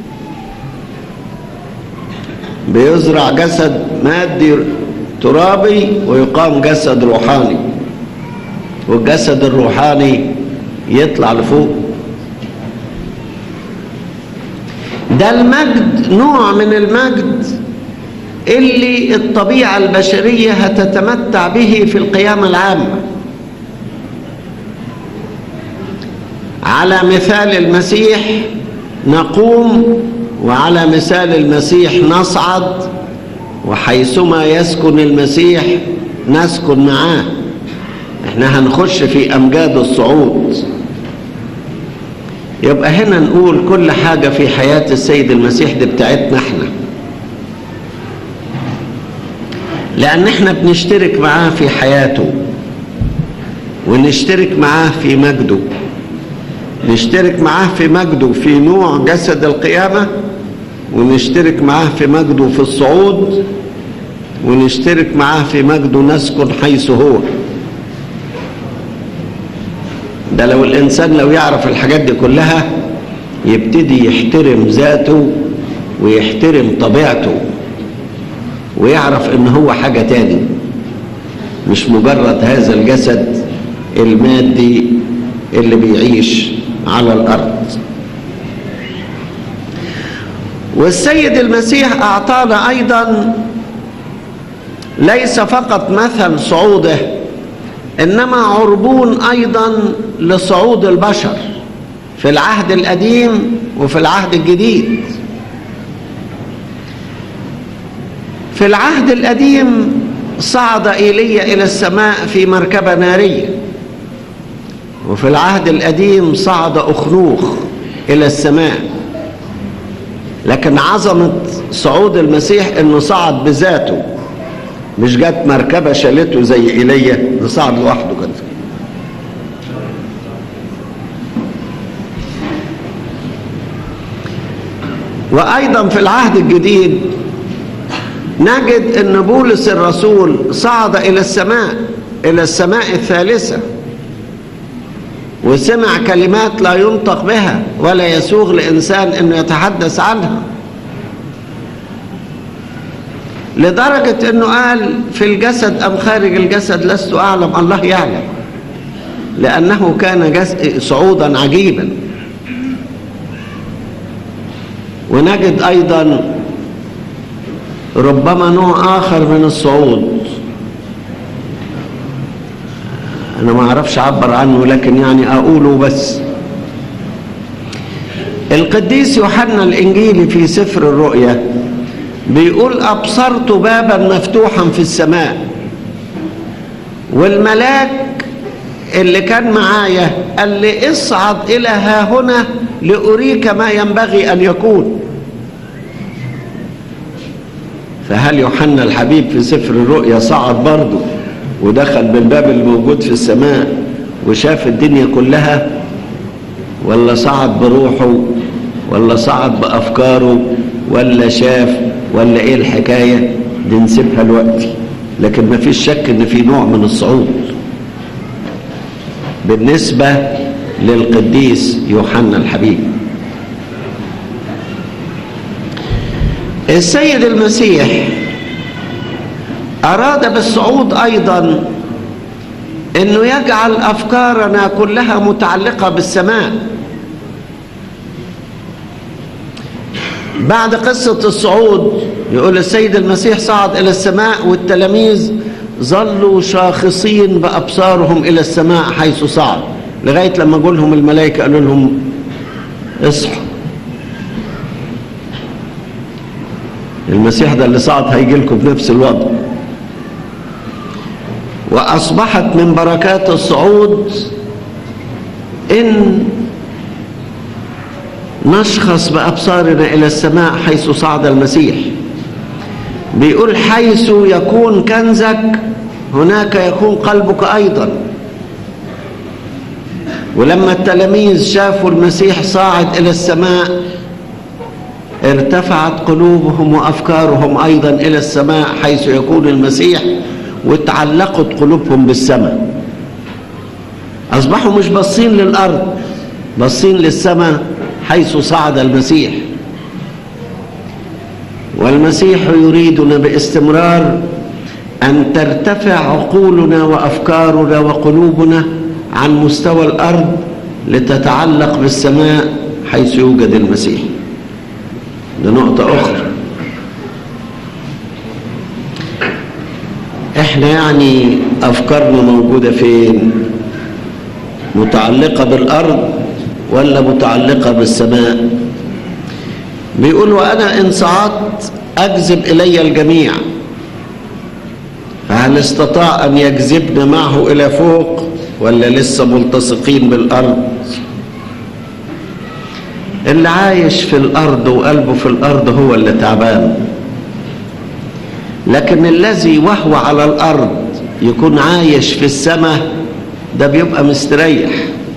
بيزرع جسد مادي ترابي ويقام جسد روحاني والجسد الروحاني يطلع لفوق ده المجد نوع من المجد اللي الطبيعة البشرية هتتمتع به في القيامة العامة على مثال المسيح نقوم وعلى مثال المسيح نصعد وحيثما يسكن المسيح نسكن معاه احنا هنخش في امجاد الصعود يبقى هنا نقول كل حاجة في حياة السيد المسيح دي بتاعتنا احنا لأن احنا بنشترك معاه في حياته ونشترك معاه في مجده نشترك معاه في مجده في نوع جسد القيامة ونشترك معاه في مجده في الصعود ونشترك معاه في مجده نسكن حيث هو ده لو الإنسان لو يعرف الحاجات دي كلها يبتدي يحترم ذاته ويحترم طبيعته ويعرف ان هو حاجة تاني مش مجرد هذا الجسد المادي اللي بيعيش على الأرض والسيد المسيح أعطانا أيضا ليس فقط مثل صعوده إنما عربون أيضا لصعود البشر في العهد القديم وفي العهد الجديد في العهد القديم صعد ايليا الى السماء في مركبه ناريه وفي العهد القديم صعد اخنوخ الى السماء لكن عظمه صعود المسيح انه صعد بذاته مش جت مركبه شالته زي ايليا ده صعد لوحده كده وايضا في العهد الجديد نجد ان بولس الرسول صعد الى السماء الى السماء الثالثه وسمع كلمات لا ينطق بها ولا يسوغ لانسان انه يتحدث عنها لدرجه انه قال في الجسد ام خارج الجسد لست اعلم الله يعلم لانه كان جس... صعودا عجيبا ونجد ايضا ربما نوع آخر من الصعود أنا ما أعرفش أعبر عنه لكن يعني أقوله بس القديس يوحنا الإنجيلي في سفر الرؤيا بيقول أبصرت بابا مفتوحا في السماء والملاك اللي كان معايا قال لي اصعد إلى ها هنا لأريك ما ينبغي أن يكون فهل يوحنا الحبيب في سفر الرؤيا صعد برضه ودخل بالباب الموجود في السماء وشاف الدنيا كلها ولا صعد بروحه ولا صعد بأفكاره ولا شاف ولا ايه الحكاية دي نسيبها الوقت لكن ما فيش شك ان في نوع من الصعود بالنسبة للقديس يوحنا الحبيب السيد المسيح أراد بالصعود أيضا أنه يجعل أفكارنا كلها متعلقة بالسماء بعد قصة الصعود يقول السيد المسيح صعد إلى السماء والتلاميذ ظلوا شاخصين بأبصارهم إلى السماء حيث صعد لغاية لما قولهم الملائكة قالوا لهم اصحوا المسيح ده اللي صعد هيجي لكم بنفس الوضع وأصبحت من بركات الصعود إن نشخص بأبصارنا إلى السماء حيث صعد المسيح بيقول حيث يكون كنزك هناك يكون قلبك أيضا ولما التلاميذ شافوا المسيح صاعد إلى السماء ارتفعت قلوبهم وأفكارهم أيضا إلى السماء حيث يكون المسيح وتعلقت قلوبهم بالسماء أصبحوا مش باصين للأرض باصين للسماء حيث صعد المسيح والمسيح يريدنا باستمرار أن ترتفع عقولنا وأفكارنا وقلوبنا عن مستوى الأرض لتتعلق بالسماء حيث يوجد المسيح دي نقطة أخرى احنا يعني أفكارنا موجودة فين متعلقة بالأرض ولا متعلقة بالسماء بيقول وأنا إن صعدت أجذب إلي الجميع فهل استطاع أن يجذبنا معه إلى فوق ولا لسه ملتصقين بالأرض اللي عايش في الأرض وقلبه في الأرض هو اللي تعبان لكن الذي وهو على الأرض يكون عايش في السماء ده بيبقى مستريح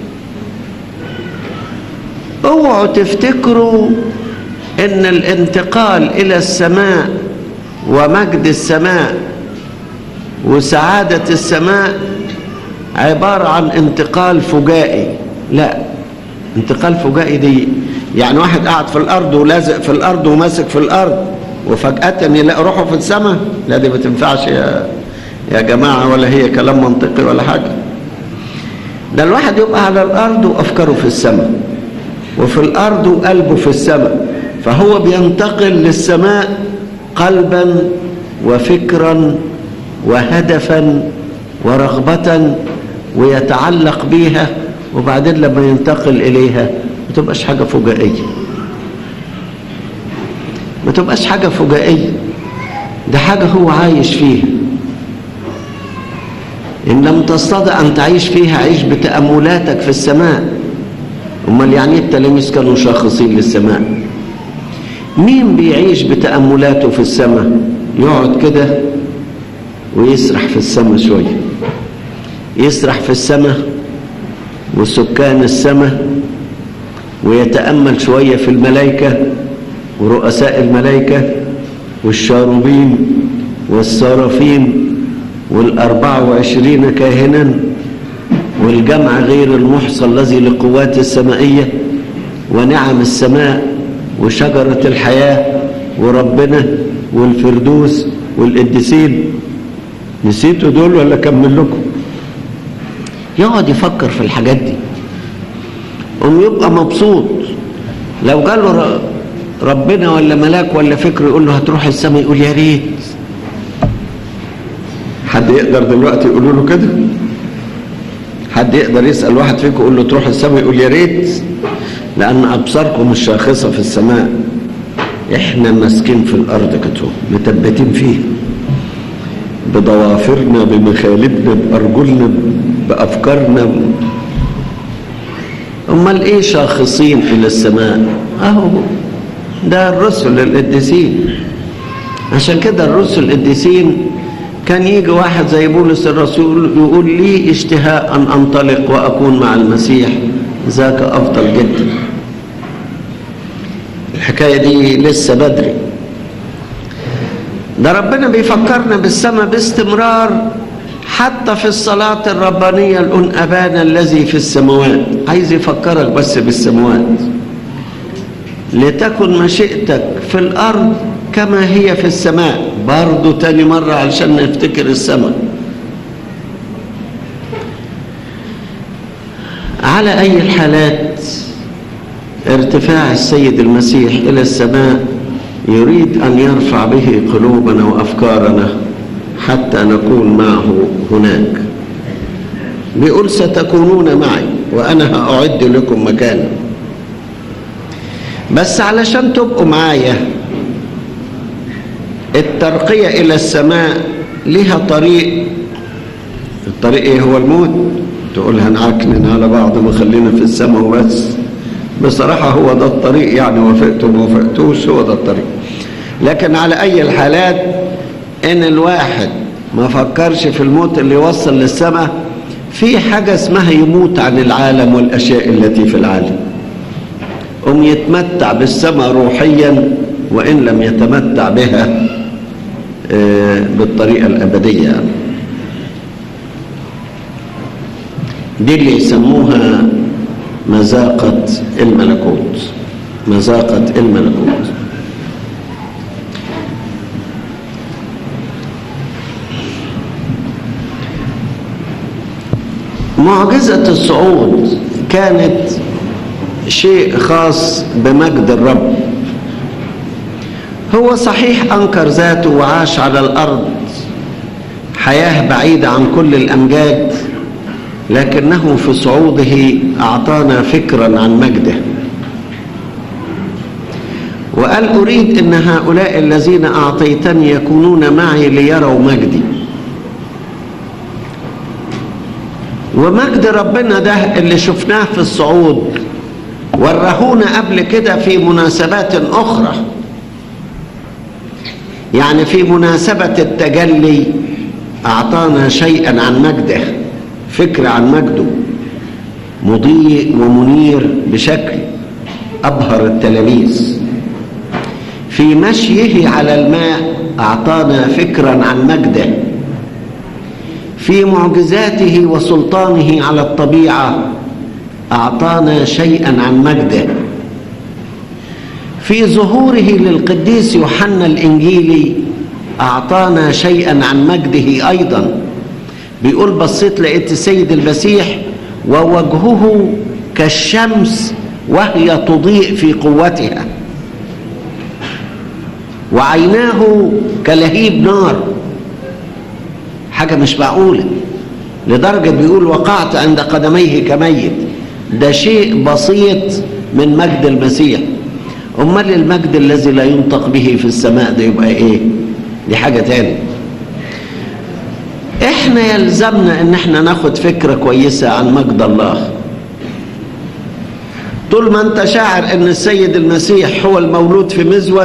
اوعوا تفتكروا ان الانتقال الى السماء ومجد السماء وسعادة السماء عبارة عن انتقال فجائي لا انتقال فجائي دي يعني واحد قاعد في الارض ولازق في الارض وماسك في الارض وفجأة يلاقي روحه في السماء لا دي ما تنفعش يا يا جماعة ولا هي كلام منطقي ولا حاجة ده الواحد يبقى على الارض وافكاره في السماء وفي الارض وقلبه في السماء فهو بينتقل للسماء قلبا وفكرا وهدفا ورغبة ويتعلق بيها وبعدين لما ينتقل إليها ما تبقاش حاجة فجائية ما تبقاش حاجة فجائية ده حاجة هو عايش فيها إن لم تستطع أن تعيش فيها عيش بتأملاتك في السماء أمال يعني التلاميذ كانوا شاخصين للسماء مين بيعيش بتأملاته في السماء يقعد كده ويسرح في السماء شوية يسرح في السماء وسكان السماء ويتأمل شوية في الملائكة ورؤساء الملائكة والشاروبين والصارفين والأربع وعشرين كاهنا والجمع غير المحصى الذي لقوات السمائية ونعم السماء وشجرة الحياة وربنا والفردوس والقديسين نسيتوا دول ولا كمل لكم يقعد يفكر في الحاجات دي قوم يبقى مبسوط لو جاله ربنا ولا ملاك ولا فكر يقول له هتروح السماء يقول يا ريت حد يقدر دلوقتي يقول له كده حد يقدر يسأل واحد فيكم يقول له تروح السماء يقول يا ريت لأن أبصاركم الشاخصة في السماء إحنا ماسكين في الأرض كده متبتين فيه بضوافرنا بمخالبنا بأرجلنا بأفكارنا أمال إيه شاخصين إلى السماء أهو ده الرسل القديسين عشان كده الرسل القديسين كان يجي واحد زي بولس الرسول يقول لي اشتهاء أن أنطلق وأكون مع المسيح ذاك أفضل جدا الحكاية دي لسه بدري ده ربنا بيفكرنا بالسماء باستمرار حتى في الصلاة الربانية الأن أبانا الذي في السماوات عايز يفكرك بس بالسماوات لتكن مشيئتك في الأرض كما هي في السماء برضو تاني مرة علشان نفتكر السماء على أي الحالات ارتفاع السيد المسيح إلى السماء يريد أن يرفع به قلوبنا وأفكارنا حتى نكون معه هناك بيقول ستكونون معي وأنا هأعد لكم مكانا بس علشان تبقوا معايا الترقية إلى السماء لها طريق الطريق إيه هو الموت تقول هنعكنن على بعض وخلينا في السماء وبس بصراحة هو ده الطريق يعني وافقتم وافقتوش هو ده الطريق لكن على أي الحالات إن الواحد ما فكرش في الموت اللي يوصل للسماء في حاجة اسمها يموت عن العالم والأشياء التي في العالم أم يتمتع بالسماء روحيا وإن لم يتمتع بها بالطريقة الأبدية يعني. دي اللي يسموها مذاقة الملكوت مذاقة الملكوت معجزة الصعود كانت شيء خاص بمجد الرب هو صحيح أنكر ذاته وعاش على الأرض حياة بعيدة عن كل الأمجاد لكنه في صعوده أعطانا فكرا عن مجده وقال أريد أن هؤلاء الذين أعطيتني يكونون معي ليروا مجدي ومجد ربنا ده اللي شفناه في الصعود ورهونا قبل كده في مناسبات أخرى يعني في مناسبة التجلي أعطانا شيئا عن مجده فكرة عن مجده مضيء ومنير بشكل أبهر التلاميذ في مشيه على الماء أعطانا فكرا عن مجده في معجزاته وسلطانه على الطبيعة أعطانا شيئا عن مجده في ظهوره للقديس يوحنا الإنجيلي أعطانا شيئا عن مجده أيضا بيقول بصيت لقيت السيد المسيح ووجهه كالشمس وهي تضيء في قوتها وعيناه كلهيب نار حاجة مش معقولة لدرجة بيقول وقعت عند قدميه كميت ده شيء بسيط من مجد المسيح امال المجد الذي لا ينطق به في السماء ده يبقى ايه دي حاجة تاني احنا يلزمنا ان احنا ناخد فكرة كويسة عن مجد الله طول ما انت شاعر ان السيد المسيح هو المولود في مزود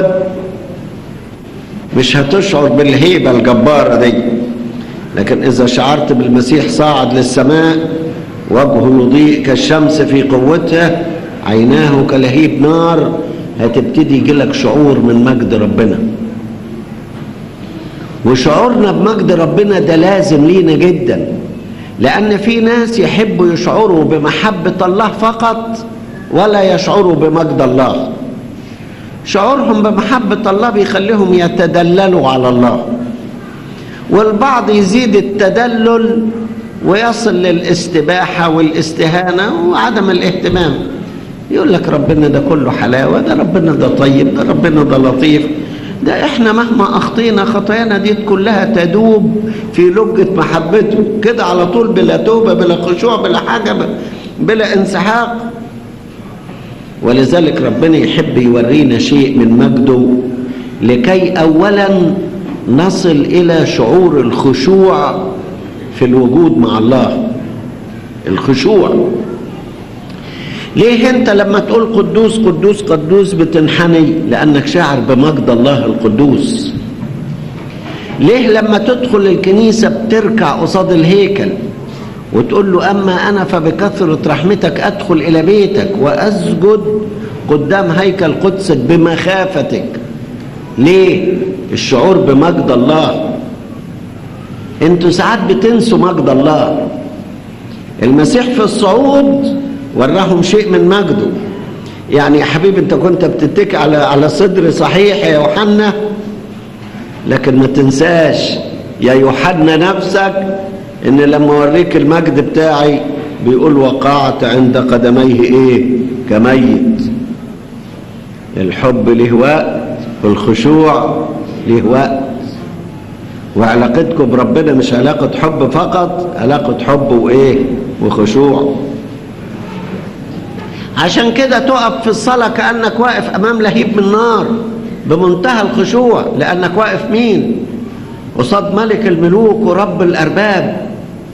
مش هتشعر بالهيبة الجبارة دي لكن اذا شعرت بالمسيح صاعد للسماء وجهه يضيء كالشمس في قوتها عيناه كلهيب نار هتبتدي يجيلك شعور من مجد ربنا وشعورنا بمجد ربنا ده لازم لينا جدا لأن في ناس يحبوا يشعروا بمحبة الله فقط ولا يشعروا بمجد الله شعورهم بمحبة الله بيخليهم يتدللوا على الله والبعض يزيد التدلل ويصل للاستباحة والاستهانة وعدم الاهتمام يقول لك ربنا ده كله حلاوة ده ربنا ده طيب ده ربنا ده لطيف ده احنا مهما اخطينا خطايانا دي كلها تدوب في لجة محبته كده على طول بلا توبة بلا خشوع بلا حاجة بلا انسحاق ولذلك ربنا يحب يورينا شيء من مجده لكي اولا نصل الى شعور الخشوع في الوجود مع الله الخشوع ليه انت لما تقول قدوس قدوس قدوس بتنحني لانك شاعر بمجد الله القدوس ليه لما تدخل الكنيسة بتركع قصاد الهيكل وتقول له أما أنا فبكثرة رحمتك أدخل إلى بيتك وأسجد قدام هيكل قدسك بمخافتك ليه الشعور بمجد الله انتوا ساعات بتنسوا مجد الله المسيح في الصعود وراهم شيء من مجده يعني يا حبيبي انت كنت بتتكي على على صدر صحيح يا يوحنا لكن ما تنساش يا يوحنا نفسك ان لما اوريك المجد بتاعي بيقول وقعت عند قدميه ايه كميت الحب له وقت والخشوع له وقت وعلاقتكم بربنا مش علاقة حب فقط علاقة حب وايه وخشوع عشان كده تقف في الصلاة كأنك واقف أمام لهيب من نار بمنتهى الخشوع لأنك واقف مين قصاد ملك الملوك ورب الأرباب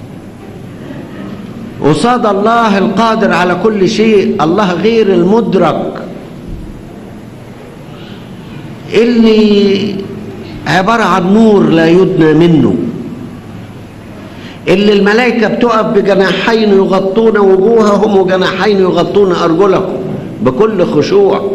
قصاد الله القادر على كل شيء الله غير المدرك اللي عبارة عن نور لا يدنى منه اللي الملائكة بتقف بجناحين يغطون وجوههم وجناحين يغطون أرجلهم بكل خشوع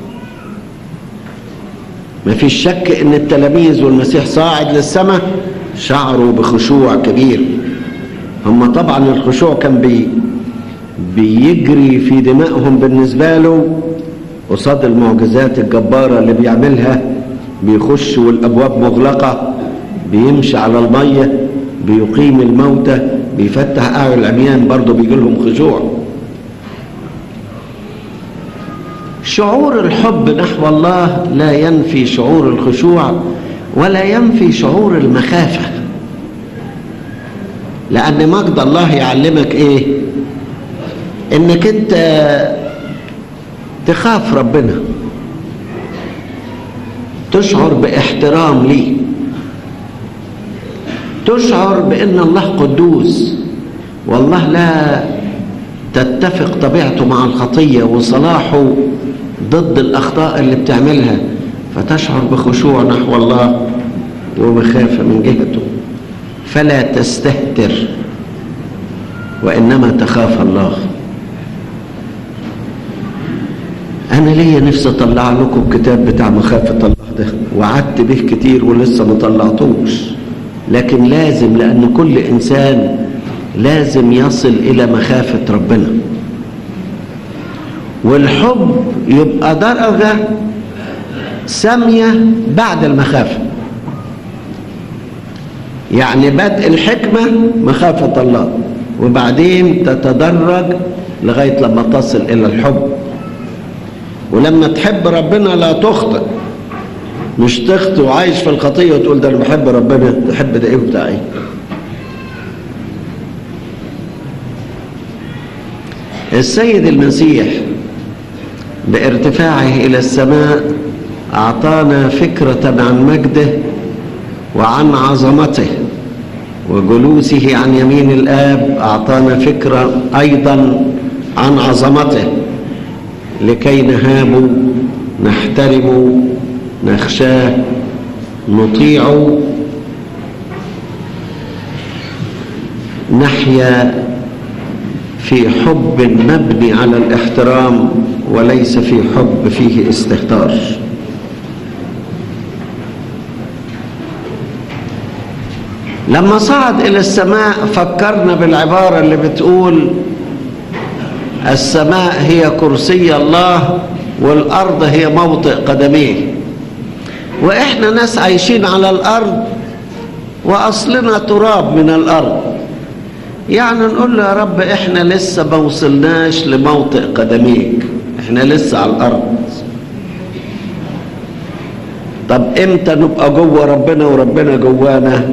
ما فيش شك ان التلاميذ والمسيح صاعد للسماء شعروا بخشوع كبير هم طبعا الخشوع كان بي بيجري في دمائهم بالنسبة له قصاد المعجزات الجبارة اللي بيعملها بيخش والأبواب مغلقة بيمشي على المية بيقيم الموتى بيفتح أعين العميان برضه بيجي لهم خشوع شعور الحب نحو الله لا ينفي شعور الخشوع ولا ينفي شعور المخافة لأن مجد الله يعلمك إيه إنك أنت تخاف ربنا تشعر باحترام ليه تشعر بأن الله قدوس والله لا تتفق طبيعته مع الخطية وصلاحه ضد الأخطاء اللي بتعملها فتشعر بخشوع نحو الله ومخافة من جهته فلا تستهتر وإنما تخاف الله أنا ليا نفسي أطلع لكم كتاب بتاع مخافة الله ده وعدت به كتير ولسه ما طلعتوش لكن لازم لأن كل إنسان لازم يصل إلى مخافة ربنا والحب يبقى درجة سامية بعد المخافة يعني بدء الحكمة مخافة الله وبعدين تتدرج لغاية لما تصل إلى الحب ولما تحب ربنا لا تخطئ مش تخطئ وعايش في الخطية وتقول ده أنا بحب ربنا تحب ده إيه وبتاع إيه السيد المسيح بارتفاعه إلى السماء أعطانا فكرة عن مجده وعن عظمته وجلوسه عن يمين الآب أعطانا فكرة أيضا عن عظمته لكي نهابه نحترمه نخشاه نطيعه نحيا في حب مبني على الاحترام وليس في حب فيه استهتار لما صعد الى السماء فكرنا بالعباره اللي بتقول السماء هي كرسي الله والارض هي موطئ قدميه واحنا ناس عايشين على الارض واصلنا تراب من الارض يعني نقول له يا رب احنا لسه ما وصلناش لموطئ قدميك احنا لسه على الارض طب امتى نبقى جوه ربنا وربنا جوانا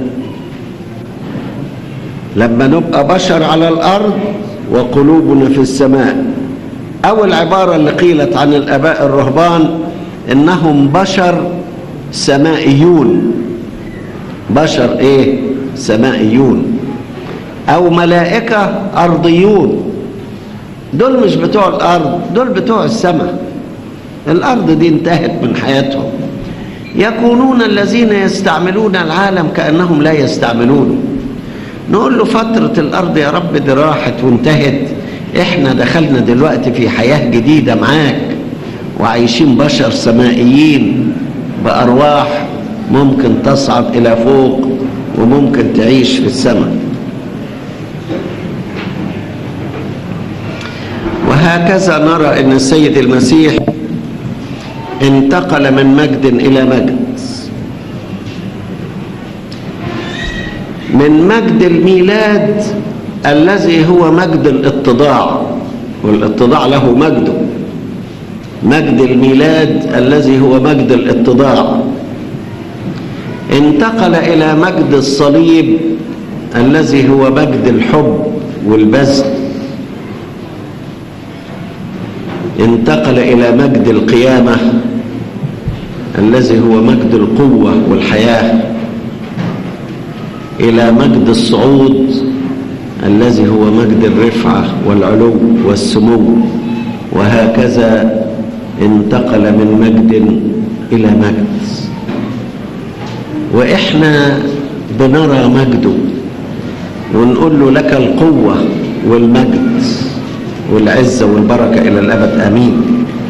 لما نبقى بشر على الارض وقلوبنا في السماء او العباره اللي قيلت عن الاباء الرهبان انهم بشر سمائيون بشر ايه سمائيون او ملائكه ارضيون دول مش بتوع الارض دول بتوع السماء الارض دي انتهت من حياتهم يكونون الذين يستعملون العالم كانهم لا يستعملون نقول له فتره الارض يا رب دي راحت وانتهت احنا دخلنا دلوقتي في حياه جديده معاك وعايشين بشر سمائيين بارواح ممكن تصعد الى فوق وممكن تعيش في السماء وهكذا نرى ان السيد المسيح انتقل من مجد الى مجد من مجد الميلاد الذي هو مجد الاتضاع والاتضاع له مجده مجد الميلاد الذي هو مجد الاتضاع انتقل الى مجد الصليب الذي هو مجد الحب والبذل انتقل الى مجد القيامه الذي هو مجد القوه والحياه الى مجد الصعود الذي هو مجد الرفعه والعلو والسمو وهكذا انتقل من مجد الى مجد واحنا بنرى مجده ونقول له لك القوه والمجد والعزة والبركة إلى الأبد آمين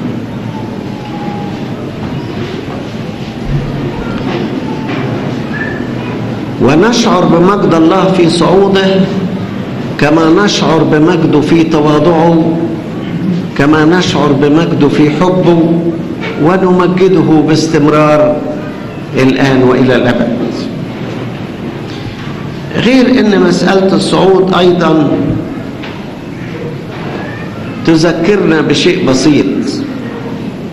ونشعر بمجد الله في صعوده كما نشعر بمجده في تواضعه كما نشعر بمجده في حبه ونمجده باستمرار الآن وإلى الأبد غير أن مسألة الصعود أيضا تذكرنا بشيء بسيط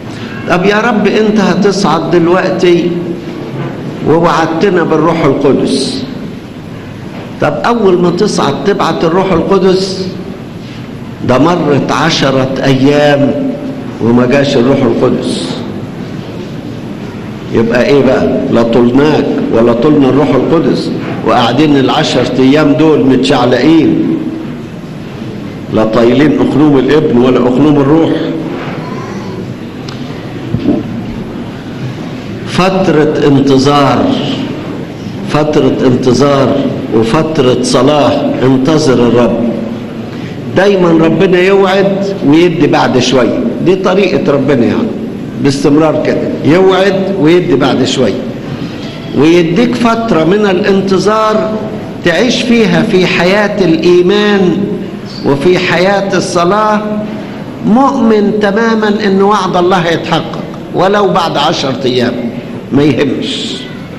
طب يا رب انت هتصعد دلوقتي ووعدتنا بالروح القدس طب اول ما تصعد تبعت الروح القدس ده مرت عشرة ايام وما جاش الروح القدس يبقى ايه بقى لا طلناك ولا طلنا الروح القدس وقاعدين العشر ايام دول متشعلقين لا طايلين اقلوم الابن ولا اقلوم الروح فترة انتظار فترة انتظار وفترة صلاة انتظر الرب دايما ربنا يوعد ويدي بعد شوية دي طريقة ربنا يعني باستمرار كده يوعد ويدي بعد شوية ويديك فترة من الانتظار تعيش فيها في حياة الإيمان وفي حياة الصلاة مؤمن تماما ان وعد الله يتحقق ولو بعد عشرة ايام ما يهمش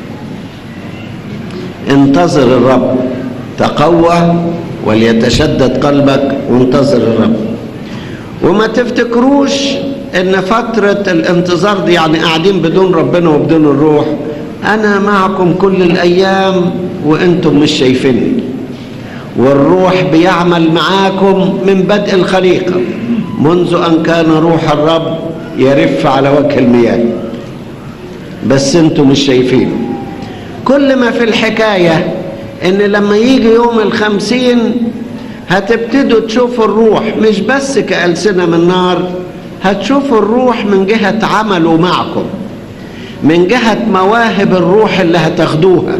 انتظر الرب تقوى وليتشدد قلبك وانتظر الرب وما تفتكروش ان فترة الانتظار دي يعني قاعدين بدون ربنا وبدون الروح انا معكم كل الايام وانتم مش شايفيني والروح بيعمل معاكم من بدء الخليقة منذ ان كان روح الرب يرف على وجه المياه بس انتم مش شايفينه كل ما في الحكاية ان لما يجي يوم الخمسين هتبتدوا تشوفوا الروح مش بس كألسنة من نار هتشوفوا الروح من جهة عمله معكم من جهة مواهب الروح اللي هتاخدوها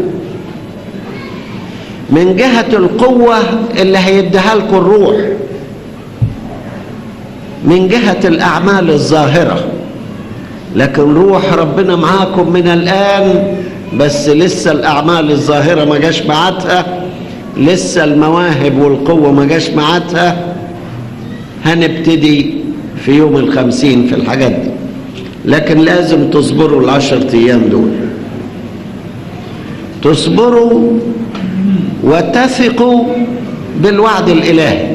من جهة القوة اللي هيديها لكم الروح من جهة الأعمال الظاهرة لكن روح ربنا معاكم من الآن بس لسه الأعمال الظاهرة ما جاش معاتها لسه المواهب والقوة ما جاش معاتها هنبتدي في يوم الخمسين في الحاجات دي لكن لازم تصبروا العشر أيام دول تصبروا وتثقوا بالوعد الإلهي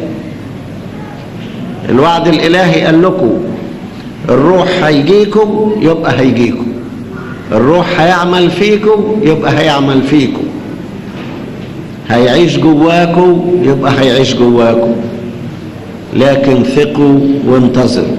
الوعد الإلهي قال لكم الروح هيجيكم يبقى هيجيكم الروح هيعمل فيكم يبقى هيعمل فيكم هيعيش جواكم يبقى هيعيش جواكم لكن ثقوا وانتظروا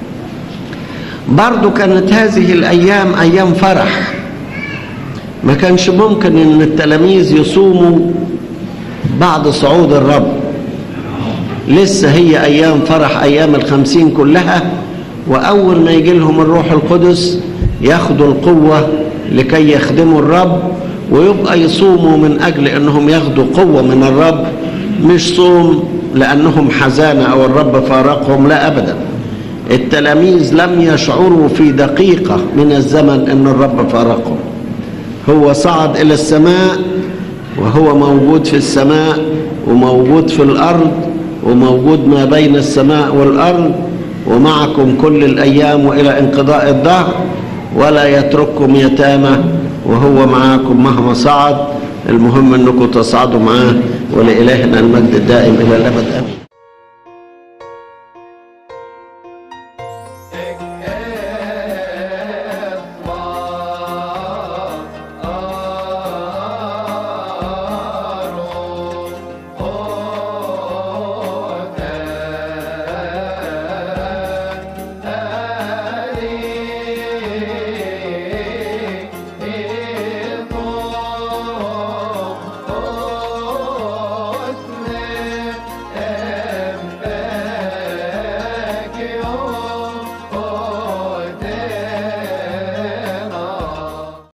برضو كانت هذه الأيام أيام فرح ما كانش ممكن ان التلاميذ يصوموا بعد صعود الرب لسه هي ايام فرح ايام الخمسين كلها واول ما يجي لهم الروح القدس ياخدوا القوة لكي يخدموا الرب ويبقى يصوموا من اجل انهم ياخدوا قوة من الرب مش صوم لانهم حزانة او الرب فارقهم لا ابدا التلاميذ لم يشعروا في دقيقة من الزمن ان الرب فارقهم هو صعد الى السماء وهو موجود في السماء وموجود في الارض وموجود ما بين السماء والارض ومعكم كل الايام والى انقضاء الدهر ولا يترككم يتامى وهو معاكم مهما صعد المهم انكم تصعدوا معاه ولالهنا المجد الدائم الى الابد امين